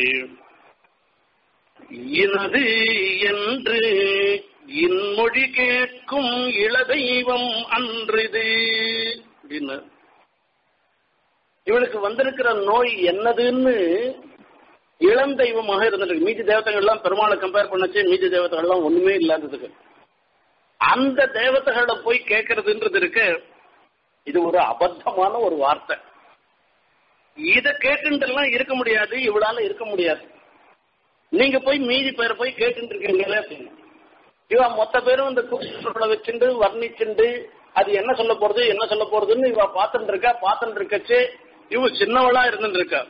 இனது என்று இன்மொழி கேட்கும் இளதெய்வம் அன்றிது அப்படின்னு இவளுக்கு வந்திருக்கிற நோய் என்னதுன்னு இளம் தெய்வமாக இருந்திருக்கு மீதி தேவதைகள் எல்லாம் பெருமாளை கம்பேர் பண்ணச்சு மீதி தேவதைகள் எல்லாம் ஒண்ணுமே இல்லாததுக்கு அந்த தேவதைகளை போய் கேட்கறதுன்றது இருக்கு இது ஒரு அபத்தமான ஒரு வார்த்தை இத கேட்டுலாம் இருக்க முடியாது இவளால இருக்க முடியாது நீங்க போய் மீதி பேரை போய் கேட்டு இருக்கீங்களே அப்படின்னு இவ மொத்த பேரும் இந்த கூட்டங்களை வச்சுண்டு வர்ணிச்சுண்டு அது என்ன சொல்ல போறது என்ன சொல்ல போறதுன்னு இவ பாத்துட்டு இருக்கா பாத்துட்டு இருக்கச்சு இவ சின்னவளா இருந்துட்டு இருக்கா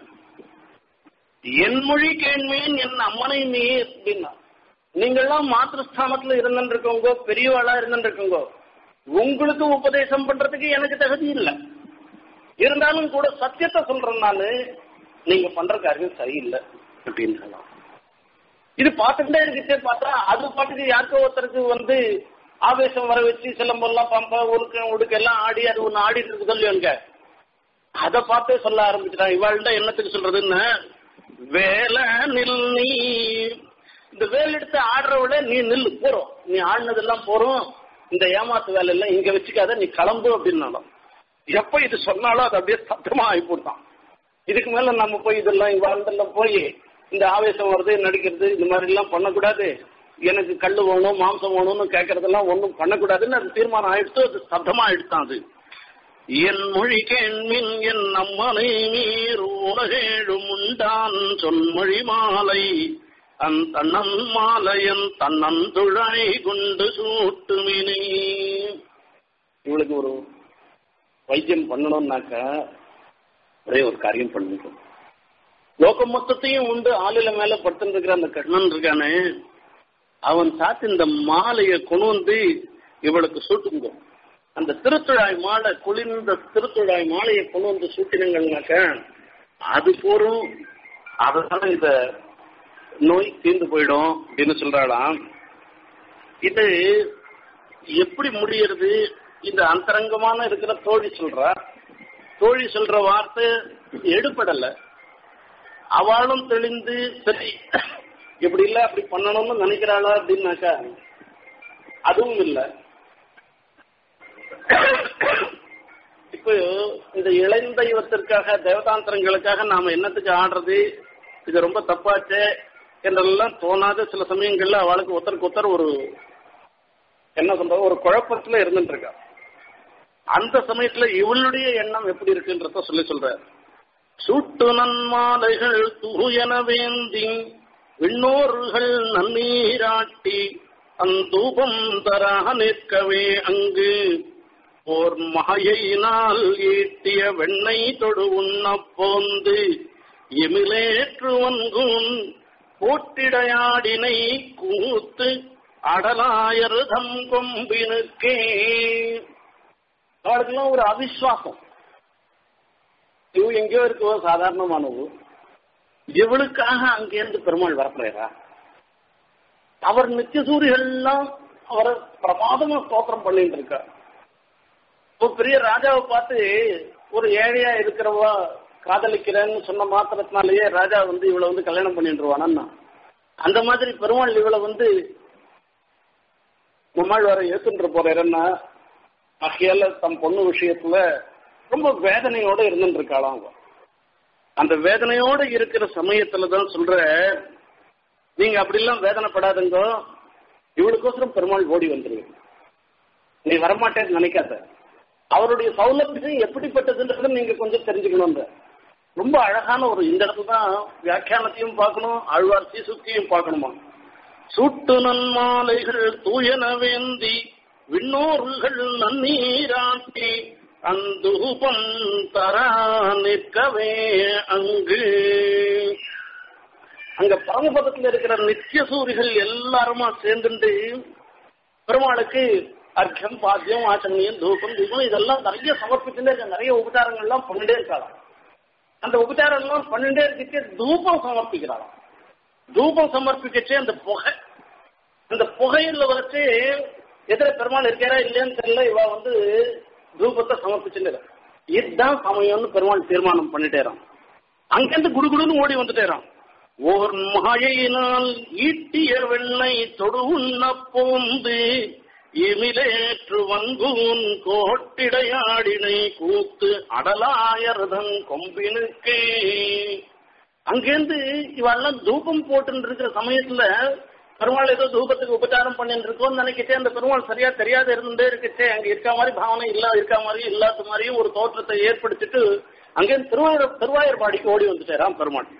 என் மொழி கேள்வியின் என் அம்மனை நீ அப்படின்னா நீங்கெல்லாம் மாத்திருஸ்தானத்துல இருந்துட்டு இருக்கவங்க பெரியவாளா இருந்துட்டு இருக்கவங்க உங்களுக்கு உபதேசம் பண்றதுக்கு எனக்கு தகுதி இல்லை இருந்தாலும் கூட சத்தியத்தை சொல்றேன் நானு நீங்க பண்ற காரியம் சரியில்லை அப்படின்னு இது பார்த்துட்டே இருக்கிட்டே பார்த்தா அது பாட்டுக்கு யாருக்கோ ஒருத்தருக்கு வந்து ஆவேசம் வர வச்சு சிலம்பெல்லாம் பம்ப உடுக்க உடுக்கெல்லாம் ஆடி அது ஒன்று ஆடிட்டு இருக்கு சொல்லுவாங்க அதை பார்த்தே சொல்ல ஆரம்பிச்சிட்டான் இவாள்கிட்ட என்னத்துக்கு சொல்றதுன்னு வேலை நில் நீ இந்த வேல் எடுத்து ஆடுறவளே நீ நில்லு போறோம் நீ ஆடினதெல்லாம் போறோம் இந்த ஏமாத்து வேலை எல்லாம் இங்க வச்சுக்காத நீ கிளம்பு அப்படின்னாலும் எப்ப இது சொன்னாலும் அது அப்படியே சத்தமா ஆகி போட்டான் இதுக்கு மேல நம்ம போய் இதெல்லாம் இவாழ்ந்தெல்லாம் போய் இந்த ஆவேசம் வருது நடிக்கிறது இந்த மாதிரி எல்லாம் பண்ணக்கூடாது எனக்கு கல்லு வேணும் மாம்சம் வேணும்னு கேட்கறதெல்லாம் ஒன்றும் பண்ணக்கூடாதுன்னு அது தீர்மானம் ஆயிடுத்து அது சத்தமா ஆயிடுத்தான் அது என் மொழி கேண்மின் என் அம்மனை மீர் உலகேழும் உண்டான் சொன்மொழி மாலை அந் தன்னன் மாலையன் தன்னன் துழாய் கொண்டு சூட்டுமினே இவளுக்கு ஒரு வைத்தியம் பண்ணணும்னாக்க ஒரே ஒரு காரியம் பண்ணிக்கும் லோகம் மொத்தத்தையும் உண்டு ஆளில மேல படுத்துட்டு இருக்கிற அந்த கண்ணன் இருக்கானே அவன் சாத்து இந்த மாலையை கொண்டு வந்து இவளுக்கு சூட்டுங்க அந்த திருத்துழாய் மாலை குளிர்ந்த திருத்துழாய் மாலையை கொண்டு வந்து சூட்டினங்கள்னாக்க அது போரும் அதனால இந்த நோய் தீர்ந்து போயிடும் அப்படின்னு சொல்றாளாம் இது எப்படி முடியறது இந்த அந்தரங்கமான இருக்கிற தோழி சொல்றா தோழி சொல்ற வார்த்தை எடுபடல அவளும் தெளிந்து சரி இப்படி இல்ல அப்படி பண்ணணும்னு நினைக்கிறாளா அப்படின்னாக்கா அதுவும் இல்லை இப்போ இந்த இளைந்தெய்வத்திற்காக தேவதாந்திரங்களுக்காக நாம என்னத்துக்கு ஆடுறது இது ரொம்ப தப்பாச்சே என்றெல்லாம் தோணாத சில சமயங்கள்ல அவளுக்கு ஒருத்தருக்கு ஒருத்தர் ஒரு என்ன சொல்ற ஒரு குழப்பத்துல இருந்துட்டு இருக்கா அந்த சமயத்துல இவளுடைய எண்ணம் எப்படி இருக்குன்றத சொல்லி சொல்ற சூட்டு நன்மாலைகள் தூயன வேந்தி விண்ணோர்கள் நன்னீராட்டி அந்தூபம் தரா நிற்கவே அங்கு ஓர் மாயையினால் ஈட்டிய வெண்ணை தொடு உண்ண போந்து எமிலேற்று வன்கூன் போட்டிடையாடினை கூத்து அடலாயருதம் கொம்பினுக்கே அவளுக்கெல்லாம் ஒரு அவிஸ்வாசம் இவ எங்கேயோ இருக்கோ சாதாரணமானவு இவளுக்காக அங்கேருந்து பெருமாள் வரப்படுறா அவர் நித்தியசூரிகள்லாம் அவரை பிரமாதமா ஸ்தோத்திரம் பண்ணிட்டு இருக்கா இப்போ பெரிய ராஜாவை பார்த்து ஒரு ஏழையா இருக்கிறவா காதலிக்கிறேன்னு சொன்ன மாத்திரத்தினாலேயே ராஜா வந்து இவளை வந்து கல்யாணம் பண்ணிட்டுருவானா அந்த மாதிரி பெருமாள் இவளை வந்து நம்மால் வர ஏத்துன்ற போறேன்னா ஆகையால தம் பொண்ணு விஷயத்துல ரொம்ப வேதனையோட இருந்துட்டு இருக்காளாம் அவ அந்த வேதனையோட இருக்கிற சமயத்துல தான் சொல்ற நீங்க அப்படிலாம் வேதனைப்படாதுங்கோ இவளுக்கோசரம் பெருமாள் ஓடி வந்துருவீங்க நீ வரமாட்டேன்னு நினைக்காத அவருடைய சௌலபியம் எப்படிப்பட்டதுன்றத நீங்க கொஞ்சம் தெரிஞ்சுக்கணும் ரொம்ப அழகான ஒரு இந்த இடத்துல தான் வியாக்கியானத்தையும் பார்க்கணும் ஆழ்வார் சீசுக்தியும் பார்க்கணுமா சூட்டு நன்மாலைகள் தூயன வேந்தி விண்ணோர்கள் நன்னீராட்டி அந்தூபம் தரா நிற்கவே அங்கு அங்க பரமபதத்தில் இருக்கிற நித்திய சூரிகள் எல்லாருமா சேர்ந்துட்டு பெருமாளுக்கு அர்க்கம் பாத்தியம் ஆச்சமணியம் தூபம் தீபம் இதெல்லாம் நிறைய சமர்ப்பிச்சுட்டே இருக்க நிறைய உபச்சாரங்கள்லாம் பண்ணிட்டே இருக்காளாம் அந்த உபச்சாரம் எல்லாம் பண்ணிட்டே இருக்கிட்டே தூபம் சமர்ப்பிக்கிறாளாம் தூபம் சமர்ப்பிக்கச்சே அந்த புகை அந்த புகையில வச்சு எதிர பெருமாள் இருக்காரா இல்லையான்னு தெரியல இவ வந்து தூபத்தை சமர்ப்பிச்சுட்டு இதுதான் சமயம்னு பெருமாள் தீர்மானம் பண்ணிட்டேறான் அங்கிருந்து குடுகுடுன்னு ஓடி வந்துட்டேறான் ஓர் மாயையினால் ஈட்டிய வெண்ணை தொடு உண்ண போந்து எமிலேற்று வங்கூன் கோட்டிடையாடினை கூத்து அடலாயர்தன் கொம்பினுக்கே அங்கேருந்து இவெல்லாம் தூபம் போட்டு இருக்கிற சமயத்துல பெருமாள் ஏதோ தூபத்துக்கு உபச்சாரம் பண்ணிட்டு இருக்கோம்னு நினைக்கிட்டே அந்த பெருமாள் சரியா தெரியாத இருந்துட்டே இருக்குச்சே அங்க இருக்க மாதிரி பாவனை இல்ல இருக்க மாதிரி இல்லாத மாதிரியும் ஒரு தோற்றத்தை ஏற்படுத்திட்டு அங்கே திருவாயூர் திருவாயூர்பாடிக்கு ஓடி வந்துட்டாராம் பெருமாள்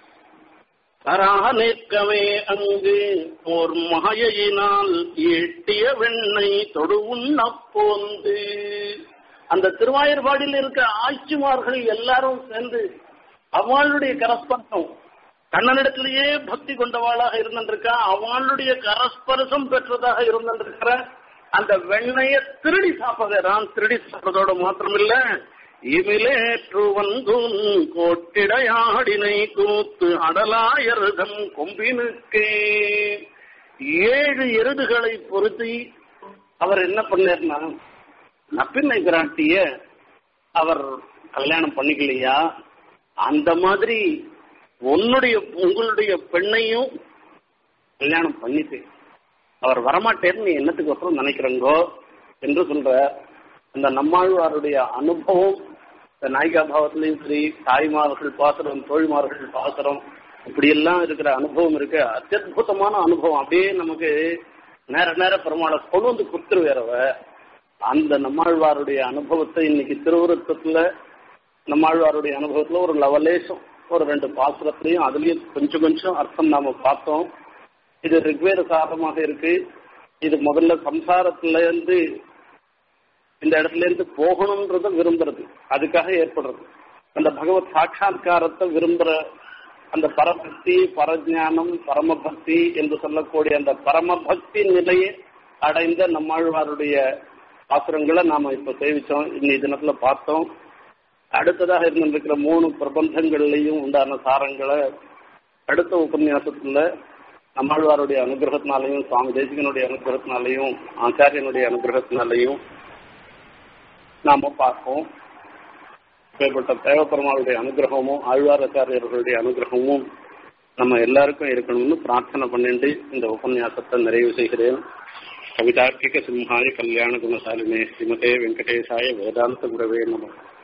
தராக நிற்கவே அங்கு ஓர் மாயையினால் எட்டிய வெண்ணை தொடு போந்து அந்த திருவாயூர்பாடியில் இருக்க ஆட்சிமார்கள் எல்லாரும் சேர்ந்து அவளுடைய கரஸ்பர்சம் கண்ணனிடத்திலேயே பக்தி கொண்டவாளாக இருந்திருக்கா அவளுடைய கரஸ்பரசம் பெற்றதாக இருந்திருக்கிற அந்த வெண்ணைய திருடி சாப்பிடுறான் திருடி சாப்பிடுறதோட மாத்திரமில்ல இமிலேற்று வந்தும் கோட்டிடையாடினை கூத்து அடலாயருதம் கொம்பினுக்கே ஏழு எருதுகளை பொருத்தி அவர் என்ன பண்ணார்னா நப்பின்னை பிராட்டிய அவர் கல்யாணம் பண்ணிக்கலையா அந்த மாதிரி உன்னுடைய உங்களுடைய பெண்ணையும் கல்யாணம் பண்ணிட்டு அவர் வரமாட்டேன்னு நீ என்னத்துக்கு அப்புறம் நினைக்கிறங்கோ என்று சொல்ற அந்த நம்மாழ்வாருடைய அனுபவம் இந்த நாயிகா பாவத்திலையும் சரி தாய்மார்கள் பாசுரம் தோழிமார்கள் பாசுரம் இப்படி எல்லாம் இருக்கிற அனுபவம் இருக்கு அத்தியுதமான அனுபவம் அப்படியே நமக்கு நேர நேர பெருமாளை கொண்டு வந்து கொடுத்துருவேறவ அந்த நம்மாழ்வாருடைய அனுபவத்தை இன்னைக்கு திருவுருத்தத்துல நம்மாழ்வாருடைய அனுபவத்துல ஒரு லவலேசம் ஒரு ரெண்டு பாசுரத்திலையும் அதுலயும் கொஞ்சம் கொஞ்சம் அர்த்தம் நாம பார்த்தோம் இது ரிக்வேத சாரமாக இருக்கு இது முதல்ல சம்சாரத்துல இருந்து இந்த இடத்துல இருந்து போகணும்ன்றத விரும்புறது அதுக்காக ஏற்படுறது அந்த பகவத் சாட்சா்காரத்தை விரும்புற அந்த பரபக்தி பரஜானம் பரமபக்தி என்று சொல்லக்கூடிய அந்த பரமபக்தி நிலையை அடைந்த நம்மாழ்வாருடைய பாசுரங்களை நாம இப்ப சேவிச்சோம் இன்னைய தினத்துல பார்த்தோம் அடுத்ததாக இருந்திருக்கிற மூணு பிரபந்தங்கள்லையும் உண்டான சாரங்களை அடுத்த உபன்யாசத்துல நம்மாழ்வாருடைய அனுகிரகத்தினாலையும் சுவாமி தேசிகனுடைய அனுகிரகத்தினாலையும் ஆச்சாரியனுடைய அனுகிரகத்தினாலையும் நாம பார்ப்போம் இப்பேற்பட்ட தேவப்பெருமாளுடைய அனுகிரகமும் ஆழ்வாராச்சாரியர்களுடைய அனுகிரகமும் நம்ம எல்லாருக்கும் இருக்கணும்னு பிரார்த்தனை பண்ணிட்டு இந்த உபன்யாசத்தை நிறைவு செய்கிறேன் கவிதார்க்கிக சிம்ஹாய கல்யாண குணசாலினே ஸ்ரீமதே வெங்கடேசாய வேதாந்த குரவே நமக்கு